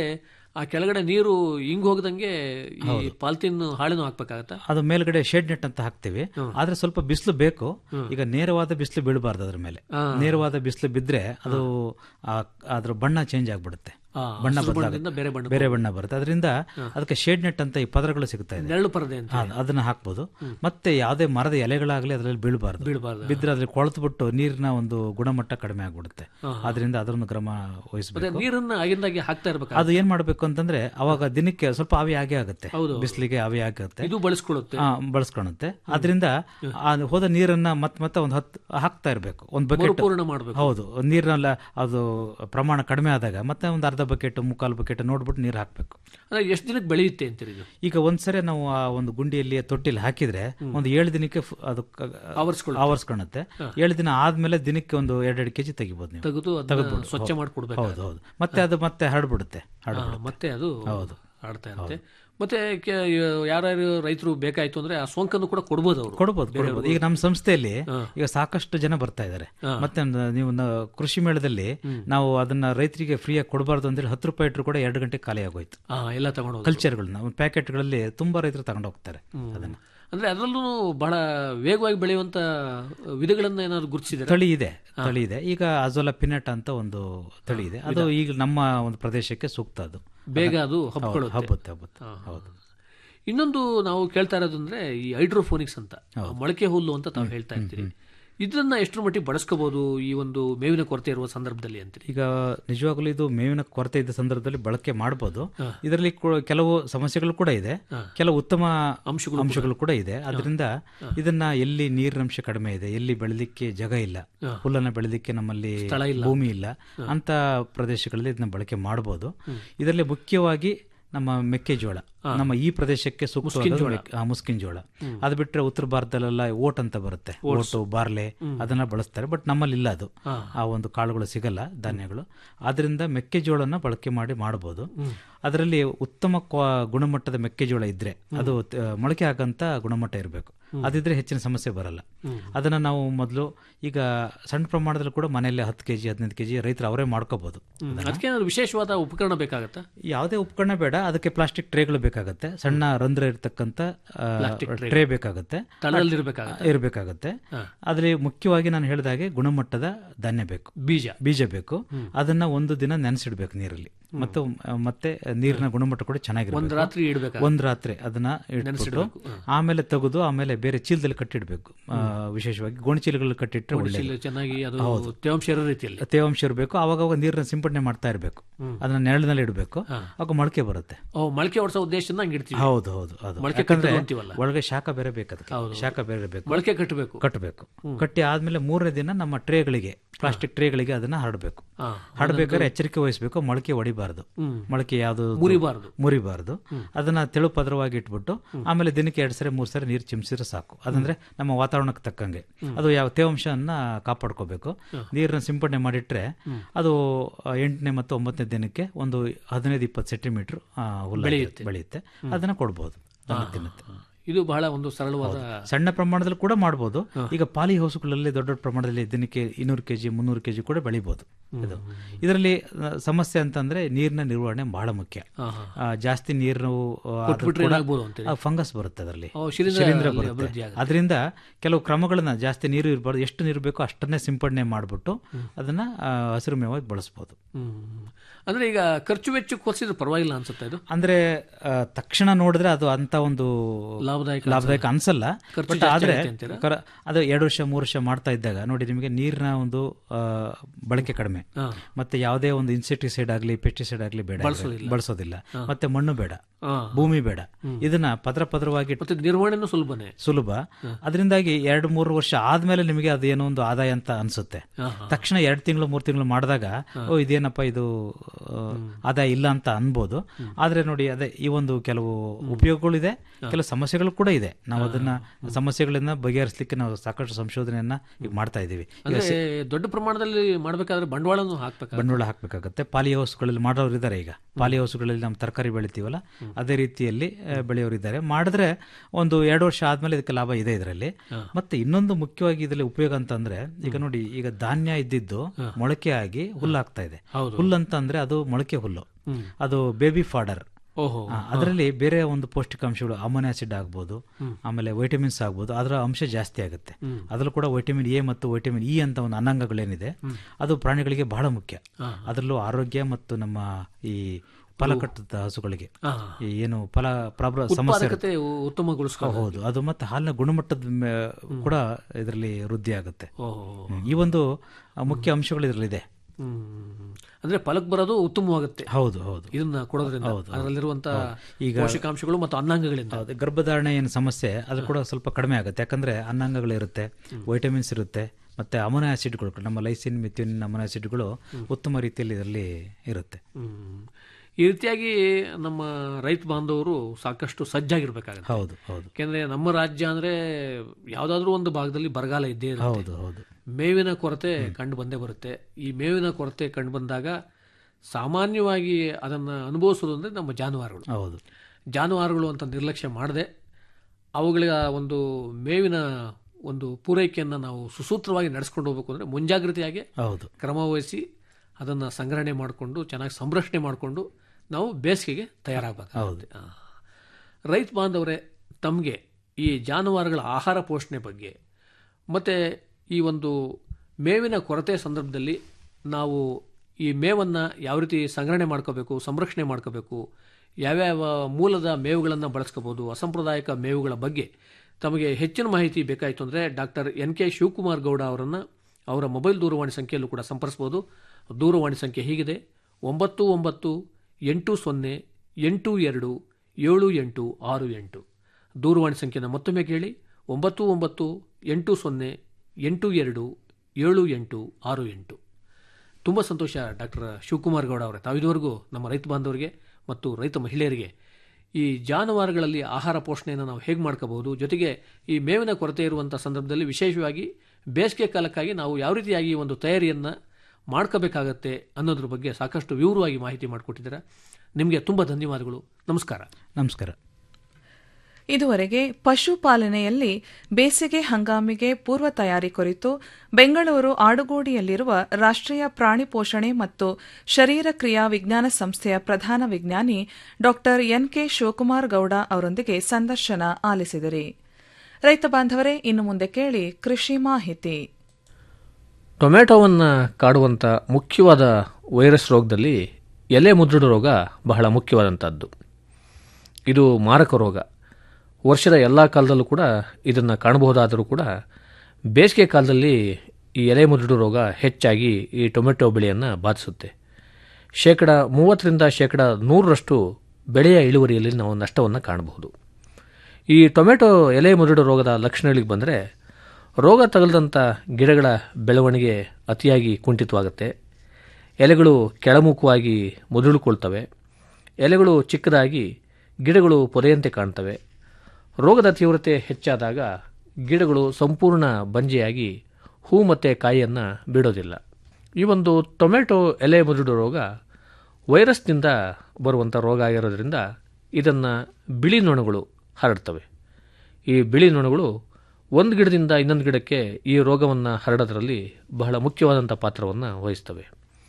ಆ ಕೆಳಗಡೆ ನೀರು ಹಿಂಗ್ ಹೋಗದಂಗೆ ಈ ಪಾಲ್ತಿನ್ ಹಾಳೆನೂ ಹಾಕ್ಬೇಕಾಗತ್ತಾ ಅದು ಮೇಲ್ಗಡೆ ಶೇಡ್ ನೆಟ್ ಅಂತ ಹಾಕ್ತಿವಿ ಆದ್ರೆ ಸ್ವಲ್ಪ ಬಿಸಿಲು ಬೇಕು ಈಗ ನೇರವಾದ ಬಿಸಿಲು ಬೀಳಬಾರ್ದು ಅದ್ರ ಮೇಲೆ ಆ. ನೇರವಾದ ಬಿಸಿಲು ಬಿದ್ರೆ ಅದು ಆ- ಅದ್ರ ಬಣ್ಣ ಚೇಂಜ್ ಆಗ್ಬಿಡುತ್ತೆ ಆ, ಬಣ್ಣ ಹಸಿರು ಬದಲಾಗುತ್ತೆ. ಬಣ್ಣದಿಂದ ಬೇರೆ ಬಣ್ಣ ಬೇರೆ ಬಣ್ಣ ಬರುತ್ತೆ ಅದರಿಂದ ಅದಕ್ಕೆ ಶೇಡ್ ನೆಟ್ ಅಂತ ಈ ಪದರಗಳು ಸಿಗ್ತಾ ಇದೆ ನೆರಳು ಪರದೆ ಅಂತ ಹಾ, ಅದನ್ನ ಹಾಕ್ಬೋದು ಮತ್ತೆ ಯಾವುದೇ ಮರದ ಎಲೆಗಳಾಗ್ಲಿ ಅದ್ರಲ್ಲಿ ಬೀಳಬಾರ್ದು ಬೀಳ್ಬಾರ್ದು. ಬಿದ್ರೆ ಅದ್ರಲ್ಲಿ ಕೊಳತು ಬಿಟ್ಟು ನೀರಿನ ಒಂದು ಗುಣಮಟ್ಟ ಕಡಿಮೆ ಆಗ್ಬಿಡುತ್ತೆ ಹಾ, ಹಾ. ಅದರಿಂದ ಅದರನ್ನು ಕ್ರಮ ಮತ್ತೆ ವಹಿಸಬೇಕು ನೀರನ್ನ ಆಗಿಂದಾಗಿ ಹಾಕ್ತಾ ಇರ್ಬೇಕು ಅದು ಏನ್ ಮಾಡ್ಬೇಕು ಅಂತಂದ್ರೆ ಅವಾಗ ದಿನಕ್ಕೆ ಸ್ವಲ್ಪ ಆವಿ ಆಗೇ ಆಗುತ್ತೆ ಹೌದು. ಬಿಸಿಲಿಗೆ ಆವಿ ಆಗುತ್ತೆ ಇದು ಬಳಸ್ಕೊಳ್ಳುತ್ತೆ ಆ, ಬಳಸ್ಕೊಳುತ್ತೆ ಅದರಿಂದ ಆ ಹೋದ ನೀರನ್ನ ಮತ್ತೆ ಮತ್ತೆ ಒಂದು ಹತ್ತು ಹಾಕ್ತಾ ಇರಬೇಕು ಒಂದು ಬಕೆಟ್ ಮರುಪೂರ್ಣ ಮಾಡ್ಬೇಕು. ಹೌದು ನೀರಿನೆಲ್ಲ ಅದು ಪ್ರಮಾಣ ಕಡಿಮೆ ಆದಾಗ ಮತ್ತೆ ಒಂದು ಅರ್ಧ ಬಕೆಟ್ ಮುಕ್ಕಾಲು ಬಕೆಟ್ ನೋಡ್ಬಿಟ್ಟು ನೀರು ಹಾಕ್ಬೇಕು ಅಂದ್ರೆ ಎಷ್ಟು ದಿನಕ್ಕೆ ಬೆಳೆಯುತ್ತೆ ಅಂತೀರಿ ಇದು ಈಗ ಒಂದ್ಸರಿ ನಾವು ಆ ಒಂದು ಗುಂಡಿಯಲ್ಲಿ ತೊಟ್ಟಿಲಿ ಹಾಕಿದ್ರೆ ಒಂದು ಏಳು ದಿನಕ್ಕೆ ಫು- ಅದು ಕ- ಆವರಿಸ್ಕೊಳ್ಳುತ್ತೆ. ಆವರಿಸ್ಕೊಳ್ಳುತ್ತೆ ಏಳು ದಿನ ಆದ್ಮೇಲೆ ದಿನಕ್ಕೆ ಒಂದು ಎರಡೆರಡು ಕೆಜಿ ತೆಗಿಬೋದು ನೀವು ತೆಗೆದು ಅದನ್ನ ತೆಗೆದ್ಬಿಡು. ಸ್ವಚ್ಛ ಹೌದು. ಮಾಡ್ಕೊಡ್ಬೇಕು. ಹೌದು ಹೌದು ಮತ್ತೆ ಅದು ಮತ್ತೆ ಹರಡ್ಬಿಡುತ್ತೆ ಆ, ಹರಡ್ಬಿಡುತ್ತೆ ಮತ್ತೆ ಅದು ಹೌದು. ಆಡ್ತಾ ಇರುತ್ತೆ ಮತ್ತೆ ಕೆ- ಯಾರ್ಯಾರು ರೈತರು ಬೇಕಾಯ್ತು ಅಂದ್ರೆ ಆ ಸೋಂಕನ್ನು ಕೂಡ ಕೊಡ್ಬೋದು ಅವರು ಕೊಡ್ಬೋದು ಕೊಡ್ಬೋದು ಈಗ ನಮ್ಮ ಸಂಸ್ಥೆಯಲ್ಲಿ ಈಗ ಸಾಕಷ್ಟು ಜನ ಬರ್ತಾ ಇದ್ದಾರೆ ಹಾ. ಮತ್ತೆ ನ- ನೀವು ನ- ಕೃಷಿ ಮೇಳದಲ್ಲಿ ನಾವು ಅದನ್ನ ರೈತರಿಗೆ ಫ್ರೀಯಾಗಿ ಕೊಡಬಾರ್ದು ಅಂತೇಳಿ ಹತ್ತು ರೂಪಾಯಿ ಇಟ್ಟರು ಕೂಡ ಎರಡು ಗಂಟೆ ಖಾಲಿ ಆಗೋಯ್ತು ಆ, ಎಲ್ಲ ತಗೊಂಡು ಕಲ್ಚರ್ಗಳನ್ನ ಪ್ಯಾಕೆಟ್ಗಳಲ್ಲಿ ತುಂಬಾ ರೈತರು ತಗೊಂಡು ಹೋಗ್ತಾರೆ ಅದನ್ನ ಅಂದ್ರೆ ಅದರಲ್ಲೂ ಬಹಳ ವೇಗವಾಗಿ ಬೆಳೆಯುವಂತ ವಿಧಗಳನ್ನ ಏನಾದ್ರು ಗುರುತಿಸಿದ್ರೆ ತಳಿ ಇದೆ ತಳಿ ಇದೆ ಈಗ ಅಜೋಲಾ ಪಿನಟ್ ಅಂತ ಒಂದು ತಳಿ ಇದೆ ಅದು ಈಗ ನಮ್ಮ ಒಂದು ಪ್ರದೇಶಕ್ಕೆ ಸೂಕ್ತ ಅದು ಬೇಗ ಅದು ಹೌದು, ಹಬ್ಕೊಳ್ಳುತ್ತೆ. ಹಬ್ಬುತ್ತೆ ಹಬ್ಬುತ್ತೆ ಹಾ, ಹೌದು ಇನ್ನೊಂದು ನಾವು ಕೇಳ್ತಾ ಇರೋದು ಅಂದ್ರೆ ಈ ಹೈಡ್ರೋಫೋನಿಕ್ಸ್ ಅಂತ ಮೊಳಕೆ ಹುಲ್ಲು ಅಂತ ತಾವು ಹೇಳ್ತಾ ಇರ್ತೀರಿ ಇದನ್ನ ಎಷ್ಟರ ಮಟ್ಟಿಗೆ ಬಳಸ್ಕೋಬಹುದು ಈ ಒಂದು ಮೇವಿನ ಕೊರತೆ ಇರುವ ಸಂದರ್ಭದಲ್ಲಿ ಅಂತೀರಿ ಈಗ ನಿಜವಾಗ್ಲೂ ಇದು ಮೇವಿನ ಕೊರತೆ ಇದ್ದ ಸಂದರ್ಭದಲ್ಲಿ ಬಳಕೆ ಮಾಡಬಹುದು ಇದರಲ್ಲಿ ಕೂ- ಕೆಲವು ಸಮಸ್ಯೆಗಳು ಕೂಡ ಇದೆ ಕೆಲವು ಉತ್ತಮ ಅಂಶಗಳು ಅಂಶಗಳು ಕೂಡ ಇದೆ ಅದರಿಂದ ಇದನ್ನ ಎಲ್ಲಿ ನೀರಿನಂಶ ಕಡಿಮೆ ಇದೆ ಎಲ್ಲಿ ಬೆಳೆದಿಕ್ಕೆ ಜಾಗ ಇಲ್ಲ ಹುಲ್ಲನ್ನ ಬೆಳೆದಿಕ್ಕೆ ನಮ್ಮಲ್ಲಿ ಸ್ಥಳ ಇಲ್ಲ. ಭೂಮಿ ಇಲ್ಲ ಅಂತ ಪ್ರದೇಶಗಳಲ್ಲಿ ಇದನ್ನ ಬಳಕೆ ಮಾಡಬಹುದು ಇದರಲ್ಲಿ ಮುಖ್ಯವಾಗಿ ನಮ್ಮ ಮೆಕ್ಕೆಜೋಳ ನಮ್ಮ ಈ ಪ್ರದೇಶಕ್ಕೆ ಮುಸ್ಕಿನ್ ಜೋಳ. ಸೂಕ್ತ ಮುಸ್ಕಿನ್ ಜೋಳ ಅದು ಬಿಟ್ರೆ ಉತ್ತರ ಭಾರತದಲ್ಲೆಲ್ಲ ಓಟ್ ಅಂತ ಬರುತ್ತೆ ಓಟು ಬಾರ್ಲೆ ಅದನ್ನ ಬಳಸ್ತಾರೆ ಬಟ್ ನಮ್ಮಲ್ಲಿ ಇಲ್ಲ ಅದು ಆ ಒಂದು ಕಾಳುಗಳು ಸಿಗಲ್ಲ ಧಾನ್ಯಗಳು ಆದ್ರಿಂದ ಮೆಕ್ಕೆಜೋಳನ ಬಳಕೆ ಮಾಡಿ ಮಾಡಬಹುದು ಅದರಲ್ಲಿ ಉತ್ತಮ ಕ್ವಾ- ಗುಣಮಟ್ಟದ ಮೆಕ್ಕೆಜೋಳ ಇದ್ರೆ ಅದು ತ- ಮೊಳಕೆ ಆಗಂತ ಗುಣಮಟ್ಟ ಇರಬೇಕು ಅದಿದ್ರೆ ಹೆಚ್ಚಿನ ಸಮಸ್ಯೆ ಬರಲ್ಲ ಅದನ್ನ ನಾವು ಮೊದಲು ಈಗ ಸಣ್ಣ ಪ್ರಮಾಣದಲ್ಲಿ ಕೂಡ ಮನೆಯಲ್ಲೇ ಹತ್ತು ಕೆಜಿ ಹದಿನೈದು ಕೆಜಿ ರೈತರು ಅವರೇ ಮಾಡ್ಕೋಬಹುದು ಅದಕ್ಕೆ ಏನಾದ್ರು ವಿಶೇಷವಾದ ಉಪಕರಣ ಬೇಕಾಗತ್ತಾ ಯಾವುದೇ ಉಪಕರಣ ಬೇಡ ಅದಕ್ಕೆ ಪ್ಲಾಸ್ಟಿಕ್ ಟ್ರೇಗಳು ಬೇಕಾಗುತ್ತೆ ಸಣ್ಣ ರಂಧ್ರ ಇರತಕ್ಕಂತ Plastic tray. ಟ್ರೇ ಬೇಕಾಗುತ್ತೆ ತಳದಲ್ಲಿ ಇರ್ಬೇಕಾಗತ್ತೆ. ಇರಬೇಕಾಗುತ್ತೆ ಹಾ. ಅದ್ರಲ್ಲಿ ಮುಖ್ಯವಾಗಿ ನಾನು ಹೇಳಿದಾಗೆ ಗುಣಮಟ್ಟದ ಧಾನ್ಯ ಬೇಕು ಬೀಜ ಬೀಜ ಬೇಕು ಅದನ್ನ ಒಂದು ದಿನ ನೆನೆಸಿಡ್ಬೇಕು ನೀರಲ್ಲಿ ಮತ್ತು ಆ, ಮತ್ತೆ ನೀರಿನ ಗುಣಮಟ್ಟ ಕೂಡ ಚೆನ್ನಾಗಿರ್ಬೇಕು ಒಂದ್ ರಾತ್ರಿ ಇಡ್ಬೇಕಾಗುತ್ತೆ. ಒಂದ್ ರಾತ್ರಿ ಅದನ್ನ ಇಟ್ಬಿಟ್ಟು ನೆನ್ಸಿಡ್ಬೇಕು. ಆಮೇಲೆ ತೆಗೆದು ಆಮೇಲೆ ಬೇರೆ ಚೀಲದಲ್ಲಿ ಕಟ್ಟಿಡ್ಬೇಕು ಆ, ವಿಶೇಷವಾಗಿ ಗೋಣಿಚೀಲಗಳಲ್ಲಿ ಕಟ್ಟಿಟ್ರೆ ಗೋಣಿಚೀಲ ಒಳ್ಳೆಯದು. ಚೆನ್ನಾಗಿ ಅದು ಹೌದು. ತೇವಾಂಶ ಇರೋ ರೀತಿಯಲ್ಲಿ ತೇವಾಂಶ ಇರಬೇಕು ಅವಾಗ ನೀರನ್ನ ಸಿಂಪಡಣೆ ಮಾಡ್ತಾ ಇರಬೇಕು ಅದನ್ನ ನೆರಳಿನಲ್ಲಿ ಇಡಬೇಕು ಅವಾಗ ಮೊಳಕೆ ಬರುತ್ತೆ ಓ ಮೊಳಕೆ ಹೊಡ್ಸೋ ಉದ್ದೇಶದಿಂದ ಹಂಗೆ ಇಡ್ತೀವಿ ಹೌದು ಹೌದು ಅದು ಮೊಳಕೆ ಯಾಕಂದ್ರೆ ಕಟ್ಟೋದು ಅಂತೀವಲ್ಲ ಒಳಗೆ ಶಾಖ ಬೇರೆ ಬೇಕು ಅದಕ್ಕೆ ಶಾಖ ಬೇರೆ ಬೇಕು ಮೊಳಕೆ ಕಟ್ಟಬೇಕು ಕಟ್ಟಬೇಕು ಕಟ್ಟಿ ಆದ್ಮೇಲೆ ಮೂರನೇ ದಿನ ನಮ್ಮ ಟ್ರೇಗಳಿಗೆ ಪ್ಲಾಸ್ಟಿಕ್ ಟ್ರೇಗಳಿಗೆ ಅದನ್ನ ಹರಡಬೇಕು ಹಾ. ಹರಡ್ಬೇಕಾದ್ರೆ ಎಚ್ಚರಿಕೆ ವಹಿಸಬೇಕು ಮೊಳಕೆ ಹೊಡಿಬಾರ್ದು ಹ್ಮ್. ಮೊಳಕೆ ಯಾವುದು ಮುರಿಬಾರ್ದು. ಮುರಿಬಾರ್ದು ಅದನ್ನ ತೆಳು ಪದರವಾಗಿ ಇಟ್ಬಿಟ್ಟು ಆಮೇಲೆ ದಿನಕ್ಕೆ ಎರಡು ಸರಿ ಮೂರು ಸರಿ ನೀರು ಚಿಮ್ಸಿದ್ರೆ ಸಾಕು ಅದಂದ್ರೆ ನಮ್ಮ ವಾತಾವರಣಕ್ಕೆ ತಕ್ಕಂಗೆ ಅದು ಯಾವ ತೇವಾಂಶವನ್ನ ಕಾಪಾಡ್ಕೋಬೇಕು ನೀರನ್ನ ಸಿಂಪಡಣೆ ಮಾಡಿಟ್ರೆ ಅದು ಆ, ಎಂಟನೇ ಮತ್ತು ಒಂಬತ್ತನೇ ದಿನಕ್ಕೆ ಒಂದು ಹದಿನೈದು ಇಪ್ಪತ್ತು ಸೆಂಟಿಮೀಟರ್ ಹುಲ್ಲು ಬೆಳೆಯುತ್ತೆ. ಬೆಳೆಯುತ್ತೆ ಅದನ್ನ ಕೊಡ್ಬೋದು ದನ ತಿನ್ನುತ್ತೆ ಇದು ಬಹಳ ಒಂದು ಸರಳವಾದ ಸಣ್ಣ ಪ್ರಮಾಣದಲ್ಲಿ ಕೂಡ ಮಾಡಬಹುದು ಈಗ ಪಾಲಿ ಹೌಸ್ಗಳಲ್ಲಿ ದೊಡ್ಡ ದೊಡ್ಡ ಪ್ರಮಾಣದಲ್ಲಿ ದಿನಕ್ಕೆ ಇನ್ನೂರು ಕೆಜಿ ಮುನ್ನೂರು ಕೆಜಿ ಕೂಡ ಬೆಳಿಬಹುದು ಇದು ಇದರಲ್ಲಿ ಆ, ಸಮಸ್ಯೆ ಅಂತಂದ್ರೆ ನೀರಿನ ನಿರ್ವಹಣೆ ಬಹಳ ಮುಖ್ಯ ಹಾ, ಹಾ. ಆ, ಜಾಸ್ತಿ ನೀರು ಕೊಟ್ಬಿಟ್ರೆ ಏನಾಗ್ಬೋದು ಅಂತೀರಿ? ಫಂಗಸ್ ಬರುತ್ತೆ ಅದರಲ್ಲಿ ಓ, ಶಿಲೀಂಧ್ರ ಅಲ್ಲಿ ಬರುತ್ತೆ ಅಭಿವೃದ್ಧಿ ಆಗುತ್ತೆ. ಅದರಿಂದ ಕೆಲವು ಕ್ರಮಗಳನ್ನ ಜಾಸ್ತಿ ನೀರು ಇರಬಾರ್ದು ಎಷ್ಟು ನೀರು ಬೇಕೋ ಅಷ್ಟನ್ನೇ ಸಿಂಪಡಣೆ ಮಾಡಿಬಿಟ್ಟು ಅದನ್ನ ಆ, ಹಸಿರು ಮೇವಾಗಿ ಬಳಸ್ಬೋದು ಹ್ಮ್. ಅಂದ್ರೆ ಈಗ ಖರ್ಚು ವೆಚ್ಚ ಕೊರ್ಸಿದ್ರೆ ಪರವಾಗಿಲ್ಲ ಅನ್ಸುತ್ತೆ ಇದು ಅಂದ್ರೆ ಆ, ತಕ್ಷಣ ನೋಡಿದ್ರೆ ಅದು ಅಂತ ಒಂದು ಲಾಭದಾಯಕ ಲಾಭದಾಯಕ ಅನ್ಸಲ್ಲ ಖರ್ಚು ಬಟ್ ಜಾಸ್ತಿ ಆದ್ರೆ ಆಗುತ್ತೆ ಅಂತೀರಾ? ಕರ- ಅದು ಎರಡು ವರ್ಷ ಮೂರು ವರ್ಷ ಮಾಡ್ತಾ ಇದ್ದಾಗ ನೋಡಿ ನಿಮಗೆ ನೀರಿನ ಒಂದು ಆ, ಬಳಕೆ ಕಡಿಮೆ ಹಾ. ಮತ್ತೆ ಯಾವುದೇ ಒಂದು ಇನ್ಸೆಕ್ಟಿಸೈಡ್ ಆಗಲಿ ಪೆಸ್ಟಿಸೈಡ್ ಆಗಲಿ ಬೇಡ ಬಳಸೋದಿಲ್ಲ. ಬಳಸೋದಿಲ್ಲ ಮತ್ತೆ ಮಣ್ಣು ಬೇಡ ಹಾ. ಭೂಮಿ ಬೇಡ ಇದನ್ನ ಪದ್ರ ಪದ್ರವಾಗಿ ಮತ್ತೆ ನಿರ್ವಹಣೆನೂ ಸುಲಭನೇ ಸುಲಭ ಅದರಿಂದಾಗಿ ಎರಡು ಮೂರು ವರ್ಷ ಆದ್ಮೇಲೆ ನಿಮಗೆ ಅದೇನೋ ಒಂದು ಆದಾಯ ಅಂತ ಅನ್ಸುತ್ತೆ ಹಾ, ಹಾ. ತಕ್ಷಣ ಎರಡು ತಿಂಗಳು ಮೂರು ತಿಂಗಳು ಮಾಡಿದಾಗ ಓ ಇದೇನಪ್ಪ ಇದು ಆ, ಆದಾಯ ಇಲ್ಲ ಅಂತ ಅನ್ಬೋದು ಆದ್ರೆ ನೋಡಿ ಅದೇ ಈ ಒಂದು ಕೆಲವು ಉಪಯೋಗಗಳಿದೆ ಕೆಲವು ಸಮಸ್ಯೆಗಳು ಕೂಡ ಇದೆ ನಾವು ಅದನ್ನ ಸಮಸ್ಯೆಗಳನ್ನ ಬಗೆಹರಿಸಲಿಕ್ಕೆ ನಾವು ಸಾಕಷ್ಟು ಸಂಶೋಧನೆಯನ್ನ ಈಗ ಮಾಡ್ತಾ ಇದ್ದೀವಿ ಈಗ ಅಂದ್ರೆ ದೊಡ್ಡ ಪ್ರಮಾಣದಲ್ಲಿ ಮಾಡ್ಬೇಕಾದ್ರೆ ಬಂಡವಾಳನೂ ಹಾಕ್ಬೇಕು ಬಂಡವಾಳ ಹಾಕಬೇಕಾಗುತ್ತೆ ಪಾಲಿ ಹೌಸ್ಗಳಲ್ಲಿ ಮಾಡೋರು ಇದ್ದಾರೆ ಈಗ ಪಾಲಿ ಹೌಸ್ಗಳಲ್ಲಿ ನಾವು ತರಕಾರಿ ಬೆಳಿತೀವಲ್ಲ ಅದೇ ರೀತಿಯಲ್ಲಿ ಆ, ಬೆಳೆಯೋರು ಇದ್ದಾರೆ ಮಾಡಿದ್ರೆ ಒಂದು ಎರಡು ವರ್ಷ ಆದ್ಮೇಲೆ ಇದಕ್ಕೆ ಲಾಭ ಇದೆ ಇದರಲ್ಲಿ ಮತ್ತೆ ಇನ್ನೊಂದು ಮುಖ್ಯವಾಗಿ ಇದರಲ್ಲಿ ಉಪಯೋಗ ಅಂತಂದ್ರೆ ಈಗ ನೋಡಿ ಈಗ ಧಾನ್ಯ ಇದ್ದಿದ್ದು ಮೊಳಕೆ ಆಗಿ ಹುಲ್ಲಾಗ್ತಾ ಇದೆ ಹೌದು. ಹುಲ್ಲು ಅಂತ ಅಂದ್ರೆ ಅದು ಮೊಳಕೆ ಹುಲ್ಲು ಹ್ಮ್. ಅದು ಬೇಬಿ ಫಾಡರ್ ಓಹೋ. ಅದರಲ್ಲಿ ಬೇರೆ ಒಂದು ಪೌಷ್ಟಿಕಾಂಶಗಳು ಅಮೋನಿ ಆಸಿಡ್ ಆಗ್ಬೋದು ಹ್ಮ್. ಆಮೇಲೆ ವೈಟಮಿನ್ಸ್ ಆಗ್ಬೋದು ಅದರ ಅಂಶ ಜಾಸ್ತಿ ಆಗುತ್ತೆ ಹ್ಮ್. ಅದರಲ್ಲೂ ಕೂಡ ವೈಟಮಿನ್ ಎ ಮತ್ತು ವೈಟಮಿನ್ ಇ ಅಂತ ಒಂದು ಅನ್ನಾಂಗಗಳೇನಿದೆ ಹ್ಮ್. ಅದು ಪ್ರಾಣಿಗಳಿಗೆ ಬಹಳ ಮುಖ್ಯ ಹಾ. ಅದರಲ್ಲೂ ಆರೋಗ್ಯ ಮತ್ತು ನಮ್ಮ ಈ ಫಲಕಟ್ಟದ ಹಸುಗಳಿಗೆ ಹಾ. ಈ ಏನು ಫಲ ಪ್ರಾಬ್ಲ ಸಮಸ್ಯೆ ಉತ್ಪಾದಕತೆ ಇರುತ್ತೆ. ಉ- ಉತ್ತಮಗೊಳಿಸ್ಕೊಳ್ಳೋದು. ಹೌದು ಅದು ಮತ್ತೆ ಹಾಲಿನ ಗುಣಮಟ್ಟದ ಮೇ- ಕೂಡ ಇದರಲ್ಲಿ ವೃದ್ಧಿ ಆಗುತ್ತೆ ಓಹೋ. ಹ್ಮ್. ಈ ಒಂದು ಆ, ಮುಖ್ಯ ಅಂಶಗಳು ಇದರಲ್ಲಿದೆ ಹ್ಮ್. ಅಂದ್ರೆ ಫಲಕ್ ಬರೋದು ಉತ್ತಮವಾಗುತ್ತೆ ಹೌದು ಹೌದು ಇದನ್ನ ಕೊಡೋದ್ರಿಂದ ಹೌದು, ಹೌದು. ಅದರಲ್ಲಿರುವಂತ ಹೌದು. ಈಗ ಪೋಷಕಾಂಶಗಳು ಮತ್ತು ಅನ್ನಾಂಗಗಳಿಂದ ಹೌದು ಗರ್ಭಧಾರಣೆ ಏನು ಸಮಸ್ಯೆ ಅದು ಕೂಡ ಸ್ವಲ್ಪ ಕಡಿಮೆ ಆಗುತ್ತೆ ಯಾಕಂದ್ರೆ ಅನ್ನಾಂಗಗಳಿರುತ್ತೆ ವೈಟಮಿನ್ಸ್ ಇರುತ್ತೆ ಮತ್ತೆ ಅಮೋನೋ ಆಸಿಡ್ಗಳು ನಮ್ಮ ಲೈಸಿನ್ ಮಿಥ್ಯೂನ್ ಅಮೋನೋ ಆಸಿಡ್ಗಳು ಉತ್ತಮ ರೀತಿಯಲ್ಲಿ ಇದರಲ್ಲಿ ಇರುತ್ತೆ ಹ್ಮ್. ಈ ರೀತಿಯಾಗಿ ನಮ್ಮ ರೈತ ಬಾಂಧವರು ಸಾಕಷ್ಟು ಸಜ್ಜಾಗಿರ್ಬೇಕಾಗುತ್ತೆ ಹೌದು ಹೌದು ಯಾಕೆಂದ್ರೆ ನಮ್ಮ ರಾಜ್ಯ ಅಂದ್ರೆ ಯಾವ್ದಾದ್ರೂ ಒಂದು ಭಾಗದಲ್ಲಿ ಬರಗಾಲ ಇದ್ದೇ ಇರುತ್ತೆ ಹೌದು ಹೌದು ಮೇವಿನ ಕೊರತೆ ಕಂಡು ಬಂದೇ ಬರುತ್ತೆ ಈ ಮೇವಿನ ಕೊರತೆ ಕಂಡು ಬಂದಾಗ ಸಾಮಾನ್ಯವಾಗಿ ಅದನ್ನ ಅನುಭವಿಸೋದು ಅಂದ್ರೆ ನಮ್ಮ ಜಾನುವಾರುಗಳು ಹೌದು ಜಾನುವಾರುಗಳು ಅಂತ ನಿರ್ಲಕ್ಷ್ಯ ಮಾಡದೆ ಅವುಗಳ ಒಂದು ಮೇವಿನ ಒಂದು ಪೂರೈಕೆಯನ್ನು ನಾವು ಸುಸೂತ್ರವಾಗಿ ನಡೆಸ್ಕೊಂಡು ಹೋಗ್ಬೇಕು ಅಂದರೆ ಮುಂಜಾಗ್ರತೆಯಾಗಿ ಹೌದು ಕ್ರಮ ವಹಿಸಿ ಅದನ್ನು ಸಂಗ್ರಹಣೆ ಮಾಡಿಕೊಂಡು ಚೆನ್ನಾಗಿ ಸಂರಕ್ಷಣೆ ಮಾಡಿಕೊಂಡು ನಾವು ಬೇಸಿಗೆಗೆ ತಯಾರಾಗಬೇಕಾಗುತ್ತೆ ಆ. ರೈತ ಬಾಂಧವರೇ ತಮಗೆ ಈ ಜಾನುವಾರುಗಳ ಆಹಾರ ಪೋಷಣೆ ಬಗ್ಗೆ ಮತ್ತು ಈ ಒಂದು ಮೇವಿನ ಕೊರತೆ ಸಂದರ್ಭದಲ್ಲಿ ನಾವು ಈ ಮೇವನ್ನು ಯಾವ ರೀತಿ ಸಂಗ್ರಹಣೆ ಮಾಡ್ಕೋಬೇಕು ಸಂರಕ್ಷಣೆ ಮಾಡ್ಕೋಬೇಕು ಯಾವ್ಯಾವ ಮೂಲದ ಮೇವುಗಳನ್ನು ಬಳಸ್ಕೋಬೋದು ಅಸಾಂಪ್ರದಾಯಿಕ ಮೇವುಗಳ ಬಗ್ಗೆ ತಮಗೆ ಹೆಚ್ಚಿನ ಮಾಹಿತಿ ಬೇಕಾಯಿತು ಅಂದರೆ doctor N K Shivakumar Gowda ಅವರನ್ನು ಅವರ ಮೊಬೈಲ್ ದೂರವಾಣಿ ಸಂಖ್ಯೆಯಲ್ಲೂ ಕೂಡ ಸಂಪರ್ಸ್ಬೋದು ದೂರವಾಣಿ ಸಂಖ್ಯೆ ಹೀಗಿದೆ ಒಂಬತ್ತು ಒಂಬತ್ತು ಎಂಟು ಸೊನ್ನೆ ಎಂಟು ಎರಡು ಏಳು ಎಂಟು ಆರು ಎಂಟು ದೂರವಾಣಿ ಸಂಖ್ಯೆನ ಮತ್ತೊಮ್ಮೆ ಕೇಳಿ ಒಂಬತ್ತು ಒಂಬತ್ತು ಎಂಟು ಸೊನ್ನೆ ಎಂಟು ಎರಡು ಏಳು ಎಂಟು ಆರು ಎಂಟು ತುಂಬ ಸಂತೋಷ ಡಾಕ್ಟರ್ ಶಿವಕುಮಾರ್ ಗೌಡ ಅವರೇ ತಾವಿದುವರೆಗೂ ನಮ್ಮ ರೈತ ಬಾಂಧವರಿಗೆ ಮತ್ತು ರೈತ ಮಹಿಳೆಯರಿಗೆ ಈ ಜಾನುವಾರುಗಳಲ್ಲಿ ಆಹಾರ ಪೋಷಣೆಯನ್ನು ನಾವು ಹೇಗೆ ಮಾಡ್ಕೋಬಹುದು ಜೊತೆಗೆ ಈ ಮೇವಿನ ಕೊರತೆ ಇರುವಂಥ ಸಂದರ್ಭದಲ್ಲಿ ವಿಶೇಷವಾಗಿ ಬೇಸಿಗೆ ಕಾಲಕ್ಕಾಗಿ ನಾವು ಯಾವ ರೀತಿಯಾಗಿ ಒಂದು ತಯಾರಿಯನ್ನು ಮಾಡ್ಕೋಬೇಕಾಗತ್ತೆ ಅನ್ನೋದ್ರ ಬಗ್ಗೆ ಸಾಕಷ್ಟು ವಿವರವಾಗಿ ಮಾಹಿತಿ ಮಾಡಿಕೊಟ್ಟಿದ್ದೀರಾ ನಿಮಗೆ ತುಂಬ ಧನ್ಯವಾದಗಳು ನಮಸ್ಕಾರ ನಮಸ್ಕಾರ ಇದುವರೆಗೆ ಪಶುಪಾಲನೆಯಲ್ಲಿ ಬೇಸಿಗೆ ಹಂಗಾಮಿಗೆ ಪೂರ್ವ ತಯಾರಿ ಕುರಿತು ಬೆಂಗಳೂರು ಆಡುಗೋಡಿಯಲ್ಲಿರುವ ರಾಷ್ಟ್ರೀಯ ಪ್ರಾಣಿ ಪೋಷಣೆ ಮತ್ತು ಶರೀರ ಕ್ರಿಯಾ ವಿಜ್ಞಾನ ಸಂಸ್ಥೆಯ ಪ್ರಧಾನ ವಿಜ್ಞಾನಿ ಡಾ ಎನ್ ಕೆ ಶಿವಕುಮಾರ್ ಗೌಡ ಅವರೊಂದಿಗೆ ಸಂದರ್ಶನ ಆಲಿಸಿದಿರಿ ರೈತ ಬಾಂಧವರೇ ಇನ್ನು ಮುಂದೆ ಕೇಳಿ ಕೃಷಿ ಮಾಹಿತಿ ಟೊಮ್ಯಾಟೊವನ್ನು ಕಾಡುವಂಥ ಮುಖ್ಯವಾದ ವೈರಸ್ ರೋಗದಲ್ಲಿ ಎಲೆ ಮುದ್ರಡು ರೋಗ ಬಹಳ ಮುಖ್ಯವಾದಂಥದ್ದು ಇದು ಮಾರಕ ರೋಗ ವರ್ಷದ ಎಲ್ಲ ಕಾಲದಲ್ಲೂ ಕೂಡ ಇದನ್ನು ಕಾಣಬಹುದಾದರೂ ಕೂಡ ಬೇಸಿಗೆ ಕಾಲದಲ್ಲಿ ಈ ಎಲೆ ಮುದ್ರಡು ರೋಗ ಹೆಚ್ಚಾಗಿ ಈ ಟೊಮೆಟೊ ಬೆಳೆಯನ್ನು ಬಾಧಿಸುತ್ತೆ ಶೇಕಡ ಮೂವತ್ತರಿಂದ ಶೇಕಡ ನೂರರಷ್ಟು ಬೆಳೆಯ ಇಳುವರಿಯಲ್ಲಿ ನಾವು ನಷ್ಟವನ್ನು ಕಾಣಬಹುದು ಈ ಟೊಮೆಟೊ ಎಲೆ ಮುರುಡು ರೋಗದ ಲಕ್ಷಣಗಳಿಗೆ ಬಂದರೆ ರೋಗ ತಗಲದಂಥ ಗಿಡಗಳ ಬೆಳವಣಿಗೆ ಅತಿಯಾಗಿ ಕುಂಠಿತವಾಗುತ್ತೆ ಎಲೆಗಳು ಕೆಳಮುಖವಾಗಿ ಮುದುಳುಕೊಳ್ತವೆ ಎಲೆಗಳು ಚಿಕ್ಕದಾಗಿ ಗಿಡಗಳು ಪೊದೆಯಂತೆ ಕಾಣ್ತವೆ ರೋಗದ ತೀವ್ರತೆ ಹೆಚ್ಚಾದಾಗ ಗಿಡಗಳು ಸಂಪೂರ್ಣ ಬಂಜೆಯಾಗಿ ಹೂ ಮತ್ತು ಕಾಯಿಯನ್ನು ಬಿಡೋದಿಲ್ಲ ಈ ಒಂದು ಟೊಮೆಟೊ ಎಲೆ ಮುರುಡು ರೋಗ ವೈರಸ್ನಿಂದ ಬರುವಂಥ ರೋಗ ಆಗಿರೋದ್ರಿಂದ ಇದನ್ನು ಬಿಳಿ ನೊಣಗಳು ಹರಡ್ತವೆ ಈ ಬಿಳಿ ನೊಣಗಳು ಒಂದು ಗಿಡದಿಂದ ಇನ್ನೊಂದು ಗಿಡಕ್ಕೆ ಈ ರೋಗವನ್ನು ಹರಡೋದ್ರಲ್ಲಿ ಬಹಳ ಮುಖ್ಯವಾದಂಥ ಪಾತ್ರವನ್ನು ವಹಿಸ್ತವೆ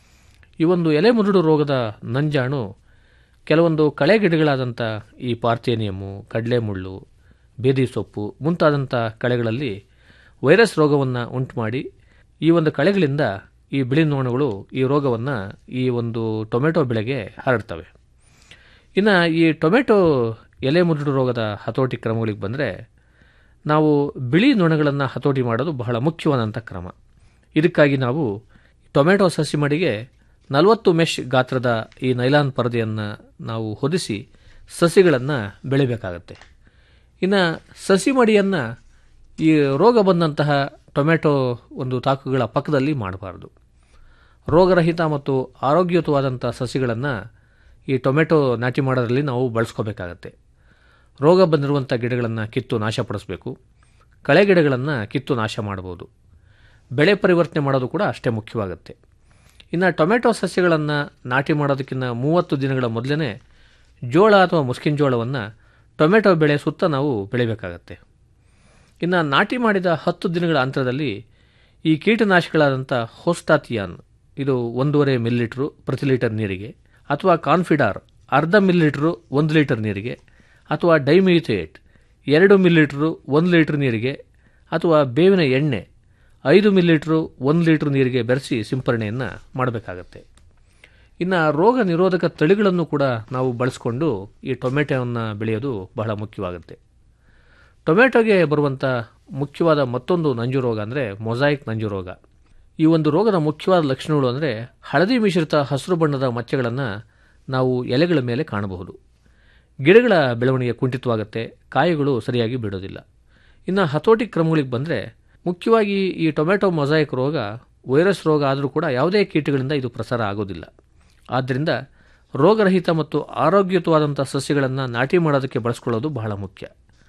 ಈ ಒಂದು ಎಲೆ ಮುರುಡು ರೋಗದ ನಂಜಾಣು ಕೆಲವೊಂದು ಕಳೆ ಗಿಡಗಳಾದಂಥ ಈ ಪಾರ್ಥೇನಿಯಮ್ಮು ಕಡಲೆ ಮುಳ್ಳು ಬೇದಿ ಸೊಪ್ಪು ಮುಂತಾದಂಥ ಕಳೆಗಳಲ್ಲಿ ವೈರಸ್ ರೋಗವನ್ನು ಉಂಟು ಮಾಡಿ ಈ ಒಂದು ಕಳೆಗಳಿಂದ ಈ ಬಿಳಿ ನೊಣಗಳು ಈ ರೋಗವನ್ನು ಈ ಒಂದು ಟೊಮೆಟೊ ಬೆಳೆಗೆ ಹರಡ್ತವೆ ಇನ್ನು ಈ ಟೊಮೆಟೊ ಎಲೆ ಮುರುಡು ರೋಗದ ಹತೋಟಿ ಕ್ರಮಗಳಿಗೆ ಬಂದರೆ ನಾವು ಬಿಳಿ ನೊಣಗಳನ್ನು ಹತೋಟಿ ಮಾಡೋದು ಬಹಳ ಮುಖ್ಯವಾದಂಥ ಕ್ರಮ ಇದಕ್ಕಾಗಿ ನಾವು ಟೊಮೆಟೊ ಸಸಿ ಮಡಿಗೆ ನಲವತ್ತು ಮೆಶ್ ಗಾತ್ರದ ಈ ನೈಲಾನ್ ಪರದೆಯನ್ನು ನಾವು ಹೊದಿಸಿ ಸಸಿಗಳನ್ನು ಬೆಳಿಬೇಕಾಗತ್ತೆ ಇನ್ನು ಸಸಿ ಮಡಿಯನ್ನು ಈ ರೋಗ ಬಂದಂತಹ ಟೊಮೆಟೊ ಒಂದು ತಾಕುಗಳ ಪಕ್ಕದಲ್ಲಿ ಮಾಡಬಾರ್ದು ರೋಗರಹಿತ ಮತ್ತು ಆರೋಗ್ಯಯುತವಾದಂಥ ಸಸಿಗಳನ್ನು ಈ ಟೊಮೆಟೊ ನಾಟಿ ಮಾಡೋದ್ರಲ್ಲಿ ನಾವು ಬಳಸ್ಕೋಬೇಕಾಗತ್ತೆ ರೋಗ ಬಂದಿರುವಂಥ ಗಿಡಗಳನ್ನು ಕಿತ್ತು ನಾಶಪಡಿಸಬೇಕು ಕಳೆ ಗಿಡಗಳನ್ನು ಕಿತ್ತು ನಾಶ ಮಾಡ್ಬೋದು ಬೆಳೆ ಪರಿವರ್ತನೆ ಮಾಡೋದು ಕೂಡ ಅಷ್ಟೇ ಮುಖ್ಯವಾಗುತ್ತೆ ಇನ್ನು ಟೊಮೆಟೊ ಸಸ್ಯಗಳನ್ನು ನಾಟಿ ಮಾಡೋದಕ್ಕಿಂತ ಮೂವತ್ತು ದಿನಗಳ ಮೊದಲೇ ಜೋಳ ಅಥವಾ ಮುಸ್ಕಿನ ಜೋಳವನ್ನು ಟೊಮೆಟೊ ಬೆಳೆ ಸುತ್ತ ನಾವು ಬೆಳಿಬೇಕಾಗತ್ತೆ ಇನ್ನು ನಾಟಿ ಮಾಡಿದ ಹತ್ತು ದಿನಗಳ ಅಂತರದಲ್ಲಿ ಈ ಕೀಟನಾಶಕಗಳಾದಂಥ ಹೋಸ್ಟಾಥಿಯಾನ್ ಇದು ಒಂದೂವರೆ ಮಿಲಿಲೀಟ್ರು ಪ್ರತಿ ಲೀಟರ್ ನೀರಿಗೆ ಅಥವಾ ಕಾನ್ಫಿಡಾರ್ ಅರ್ಧ ಮಿಲಿಲೀಟ್ರು ಒಂದು ಲೀಟರ್ ನೀರಿಗೆ ಅಥವಾ ಡೈಮ್ಯೂಥೇಟ್ ಎರಡು ಮಿಲಿಲೀಟ್ರು ಒಂದು ಲೀಟರ್ ನೀರಿಗೆ ಅಥವಾ ಬೇವಿನ ಎಣ್ಣೆ ಐದು ಮಿಲಿಲೀಟ್ರು ಒಂದು ಲೀಟರ್ ನೀರಿಗೆ ಬೆರೆಸಿ ಸಿಂಪರಣೆಯನ್ನು ಮಾಡಬೇಕಾಗತ್ತೆ ಇನ್ನು ರೋಗ ನಿರೋಧಕ ತಳಿಗಳನ್ನು ಕೂಡ ನಾವು ಬಳಸಿಕೊಂಡು ಈ ಟೊಮೆಟೊವನ್ನು ಬೆಳೆಯೋದು ಬಹಳ ಮುಖ್ಯವಾಗುತ್ತೆ ಟೊಮೆಟೊಗೆ ಬರುವಂಥ ಮುಖ್ಯವಾದ ಮತ್ತೊಂದು ನಂಜು ರೋಗ ಅಂದರೆ ಮೊಸಾಯಿಕ್ ನಂಜು ರೋಗ ಈ ಒಂದು ರೋಗದ ಮುಖ್ಯವಾದ ಲಕ್ಷಣಗಳು ಅಂದರೆ ಹಳದಿ ಮಿಶ್ರಿತ ಹಸಿರು ಬಣ್ಣದ ಮಚ್ಚೆಗಳನ್ನು ನಾವು ಎಲೆಗಳ ಮೇಲೆ ಕಾಣಬಹುದು ಗಿಡಗಳ ಬೆಳವಣಿಗೆ ಕುಂಠಿತವಾಗುತ್ತೆ ಕಾಯಿಗಳು ಸರಿಯಾಗಿ ಬಿಡೋದಿಲ್ಲ ಇನ್ನು ಹತೋಟಿ ಕ್ರಮಗಳಿಗೆ ಬಂದರೆ ಮುಖ್ಯವಾಗಿ ಈ ಟೊಮೆಟೊ ಮೊಸಾಯಿಕ್ ರೋಗ ವೈರಸ್ ರೋಗ ಆದರೂ ಕೂಡ ಯಾವುದೇ ಕೀಟಗಳಿಂದ ಇದು ಪ್ರಸಾರ ಆಗೋದಿಲ್ಲ ಆದ್ದರಿಂದ ರೋಗರಹಿತ ಮತ್ತು ಆರೋಗ್ಯಯುತವಾದಂಥ ಸಸ್ಯಗಳನ್ನು ನಾಟಿ ಮಾಡೋದಕ್ಕೆ ಬಳಸ್ಕೊಳ್ಳೋದು ಬಹಳ ಮುಖ್ಯ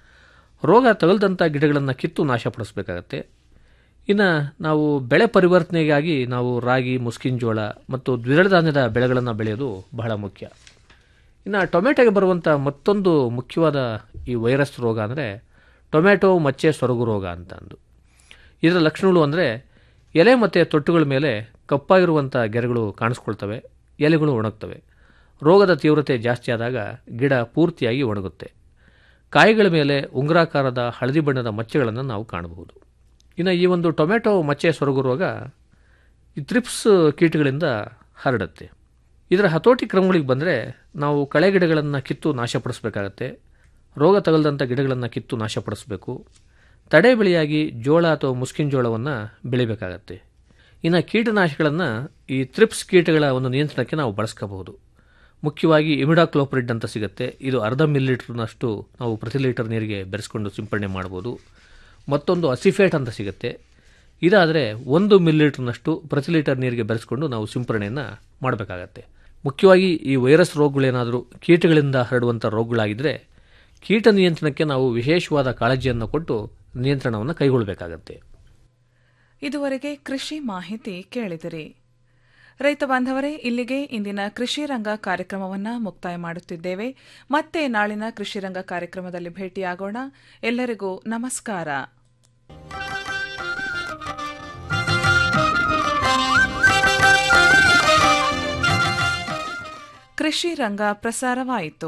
ರೋಗ ತಗಲ್ದಂಥ ಗಿಡಗಳನ್ನು ಕಿತ್ತು ನಾಶಪಡಿಸಬೇಕಾಗತ್ತೆ ಇನ್ನು ನಾವು ಬೆಳೆ ಪರಿವರ್ತನೆಗಾಗಿ ನಾವು ರಾಗಿ ಮುಸ್ಕಿನ ಜೋಳ ಮತ್ತು ದ್ವಿದಳ ಧಾನ್ಯದ ಬೆಳೆಗಳನ್ನು ಬೆಳೆಯೋದು ಬಹಳ ಮುಖ್ಯ ಇನ್ನು ಟೊಮೆಟೊಗೆ ಬರುವಂಥ ಮತ್ತೊಂದು ಮುಖ್ಯವಾದ ಈ ವೈರಸ್ ರೋಗ ಅಂದರೆ ಟೊಮೆಟೊ ಮಚ್ಚೆ ಸೊರಗು ರೋಗ ಅಂತ ಅಂದು ಇದರ ಲಕ್ಷಣಗಳು ಅಂದರೆ ಎಲೆ ಮತ್ತು ತೊಟ್ಟುಗಳ ಮೇಲೆ ಕಪ್ಪಾಗಿರುವಂಥ ಗೆರೆಗಳು ಕಾಣಿಸ್ಕೊಳ್ತವೆ ಎಲೆಗಳು ಒಣಗ್ತವೆ ರೋಗದ ತೀವ್ರತೆ ಜಾಸ್ತಿ ಆದಾಗ ಗಿಡ ಪೂರ್ತಿಯಾಗಿ ಒಣಗುತ್ತೆ ಕಾಯಿಗಳ ಮೇಲೆ ಉಂಗುರಾಕಾರದ ಹಳದಿ ಬಣ್ಣದ ಮಚ್ಚೆಗಳನ್ನು ನಾವು ಕಾಣಬಹುದು ಇನ್ನು ಈ ಒಂದು ಟೊಮೆಟೊ ಮಚ್ಚೆ ಸೊರಗು ರೋಗ ಈ ತ್ರಿಪ್ಸ್ ಕೀಟಗಳಿಂದ ಹರಡುತ್ತೆ ಇದರ ಹತೋಟಿ ಕ್ರಮಗಳಿಗೆ ಬಂದರೆ ನಾವು ಕಳೆ ಗಿಡಗಳನ್ನು ಕಿತ್ತು ನಾಶಪಡಿಸಬೇಕಾಗತ್ತೆ ರೋಗ ತಗಲ್ದಂಥ ಗಿಡಗಳನ್ನು ಕಿತ್ತು ನಾಶಪಡಿಸಬೇಕು ತಡೆ ಬೆಳೆಯಾಗಿ ಜೋಳ ಅಥವಾ ಮುಸ್ಕಿನ ಜೋಳವನ್ನು ಬೆಳಿಬೇಕಾಗತ್ತೆ ಇನ್ನು ಕೀಟನಾಶಕಗಳನ್ನು ಈ ತ್ರಿಪ್ಸ್ ಕೀಟಗಳ ಒಂದು ನಿಯಂತ್ರಣಕ್ಕೆ ನಾವು ಬಳಸ್ಕೋಬಹುದು ಮುಖ್ಯವಾಗಿ ಇಮಿಡಾಕ್ಲೋಪ್ರಿಡ್ ಅಂತ ಸಿಗುತ್ತೆ ಇದು ಅರ್ಧ ಮಿಲಿಲೀಟರ್ನಷ್ಟು ನಾವು ಪ್ರತಿ ಲೀಟರ್ ನೀರಿಗೆ ಬೆರೆಸ್ಕೊಂಡು ಸಿಂಪಡಣೆ ಮಾಡ್ಬೋದು ಮತ್ತೊಂದು ಅಸಿಫೇಟ್ ಅಂತ ಸಿಗುತ್ತೆ ಇದಾದರೆ ಒಂದು ಮಿಲಿಲೀಟರ್ನಷ್ಟು ಪ್ರತಿ ಲೀಟರ್ ನೀರಿಗೆ ಬೆರೆಸ್ಕೊಂಡು ನಾವು ಸಿಂಪರಣೆಯನ್ನು ಮಾಡಬೇಕಾಗತ್ತೆ ಮುಖ್ಯವಾಗಿ ಈ ವೈರಸ್ ರೋಗಗಳೇನಾದರೂ ಕೀಟಗಳಿಂದ ಹರಡುವಂಥ ರೋಗಗಳಾಗಿದ್ದರೆ ಕೀಟ ನಿಯಂತ್ರಣಕ್ಕೆ ನಾವು ವಿಶೇಷವಾದ ಕಾಳಜಿಯನ್ನು ಕೊಟ್ಟು ನಿಯಂತ್ರಣವನ್ನು ಕೈಗೊಳ್ಳಬೇಕಾಗತ್ತೆ ಇದುವರೆಗೆ ಕೃಷಿ ಮಾಹಿತಿ ಕೇಳಿದಿರಿ ರೈತ ಬಾಂಧವರೇ ಇಲ್ಲಿಗೆ ಇಂದಿನ ಕೃಷಿ ರಂಗ ಕಾರ್ಯಕ್ರಮವನ್ನು ಮುಕ್ತಾಯ ಮಾಡುತ್ತಿದ್ದೇವೆ ಮತ್ತೆ ನಾಳಿನ ಕೃಷಿ ರಂಗ ಕಾರ್ಯಕ್ರಮದಲ್ಲಿ ಭೇಟಿಯಾಗೋಣ ಎಲ್ಲರಿಗೂ ನಮಸ್ಕಾರ ಕೃಷಿ ರಂಗ ಪ್ರಸಾರವಾಯಿತು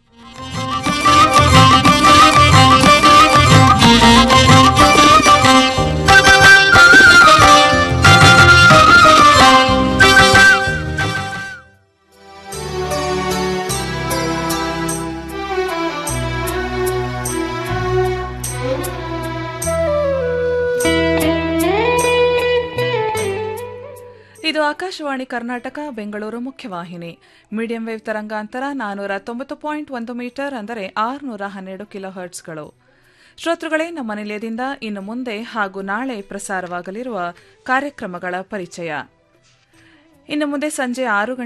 ಇದು ಆಕಾಶವಾಣಿ ಕರ್ನಾಟಕ ಬೆಂಗಳೂರು ಮುಖ್ಯವಾಹಿನಿ ಮೀಡಿಯಂ ವೇವ್ ತರಂಗಾಂತರ ನಾನೂರ ತೊಂಬತ್ತು ಪಾಯಿಂಟ್ ಒಂದು ಮೀಟರ್ ಅಂದರೆ ಆರುನೂರ ಹನ್ನೆರಡು ಕಿಲೋ ಹರ್ಟ್ಸ್ಗಳು ಶ್ರೋತೃಗಳೇ ನಮ್ಮ ನಿಲಯದಿಂದ ಇನ್ನು ಮುಂದೆ ಹಾಗೂ ನಾಳೆ ಪ್ರಸಾರವಾಗಲಿರುವ ಕಾರ್ಯಕ್ರಮಗಳ ಪರಿಚಯ ಇನ್ನು ಮುಂದೆ ಸಂಜೆ ಆರು ಗಂಟೆ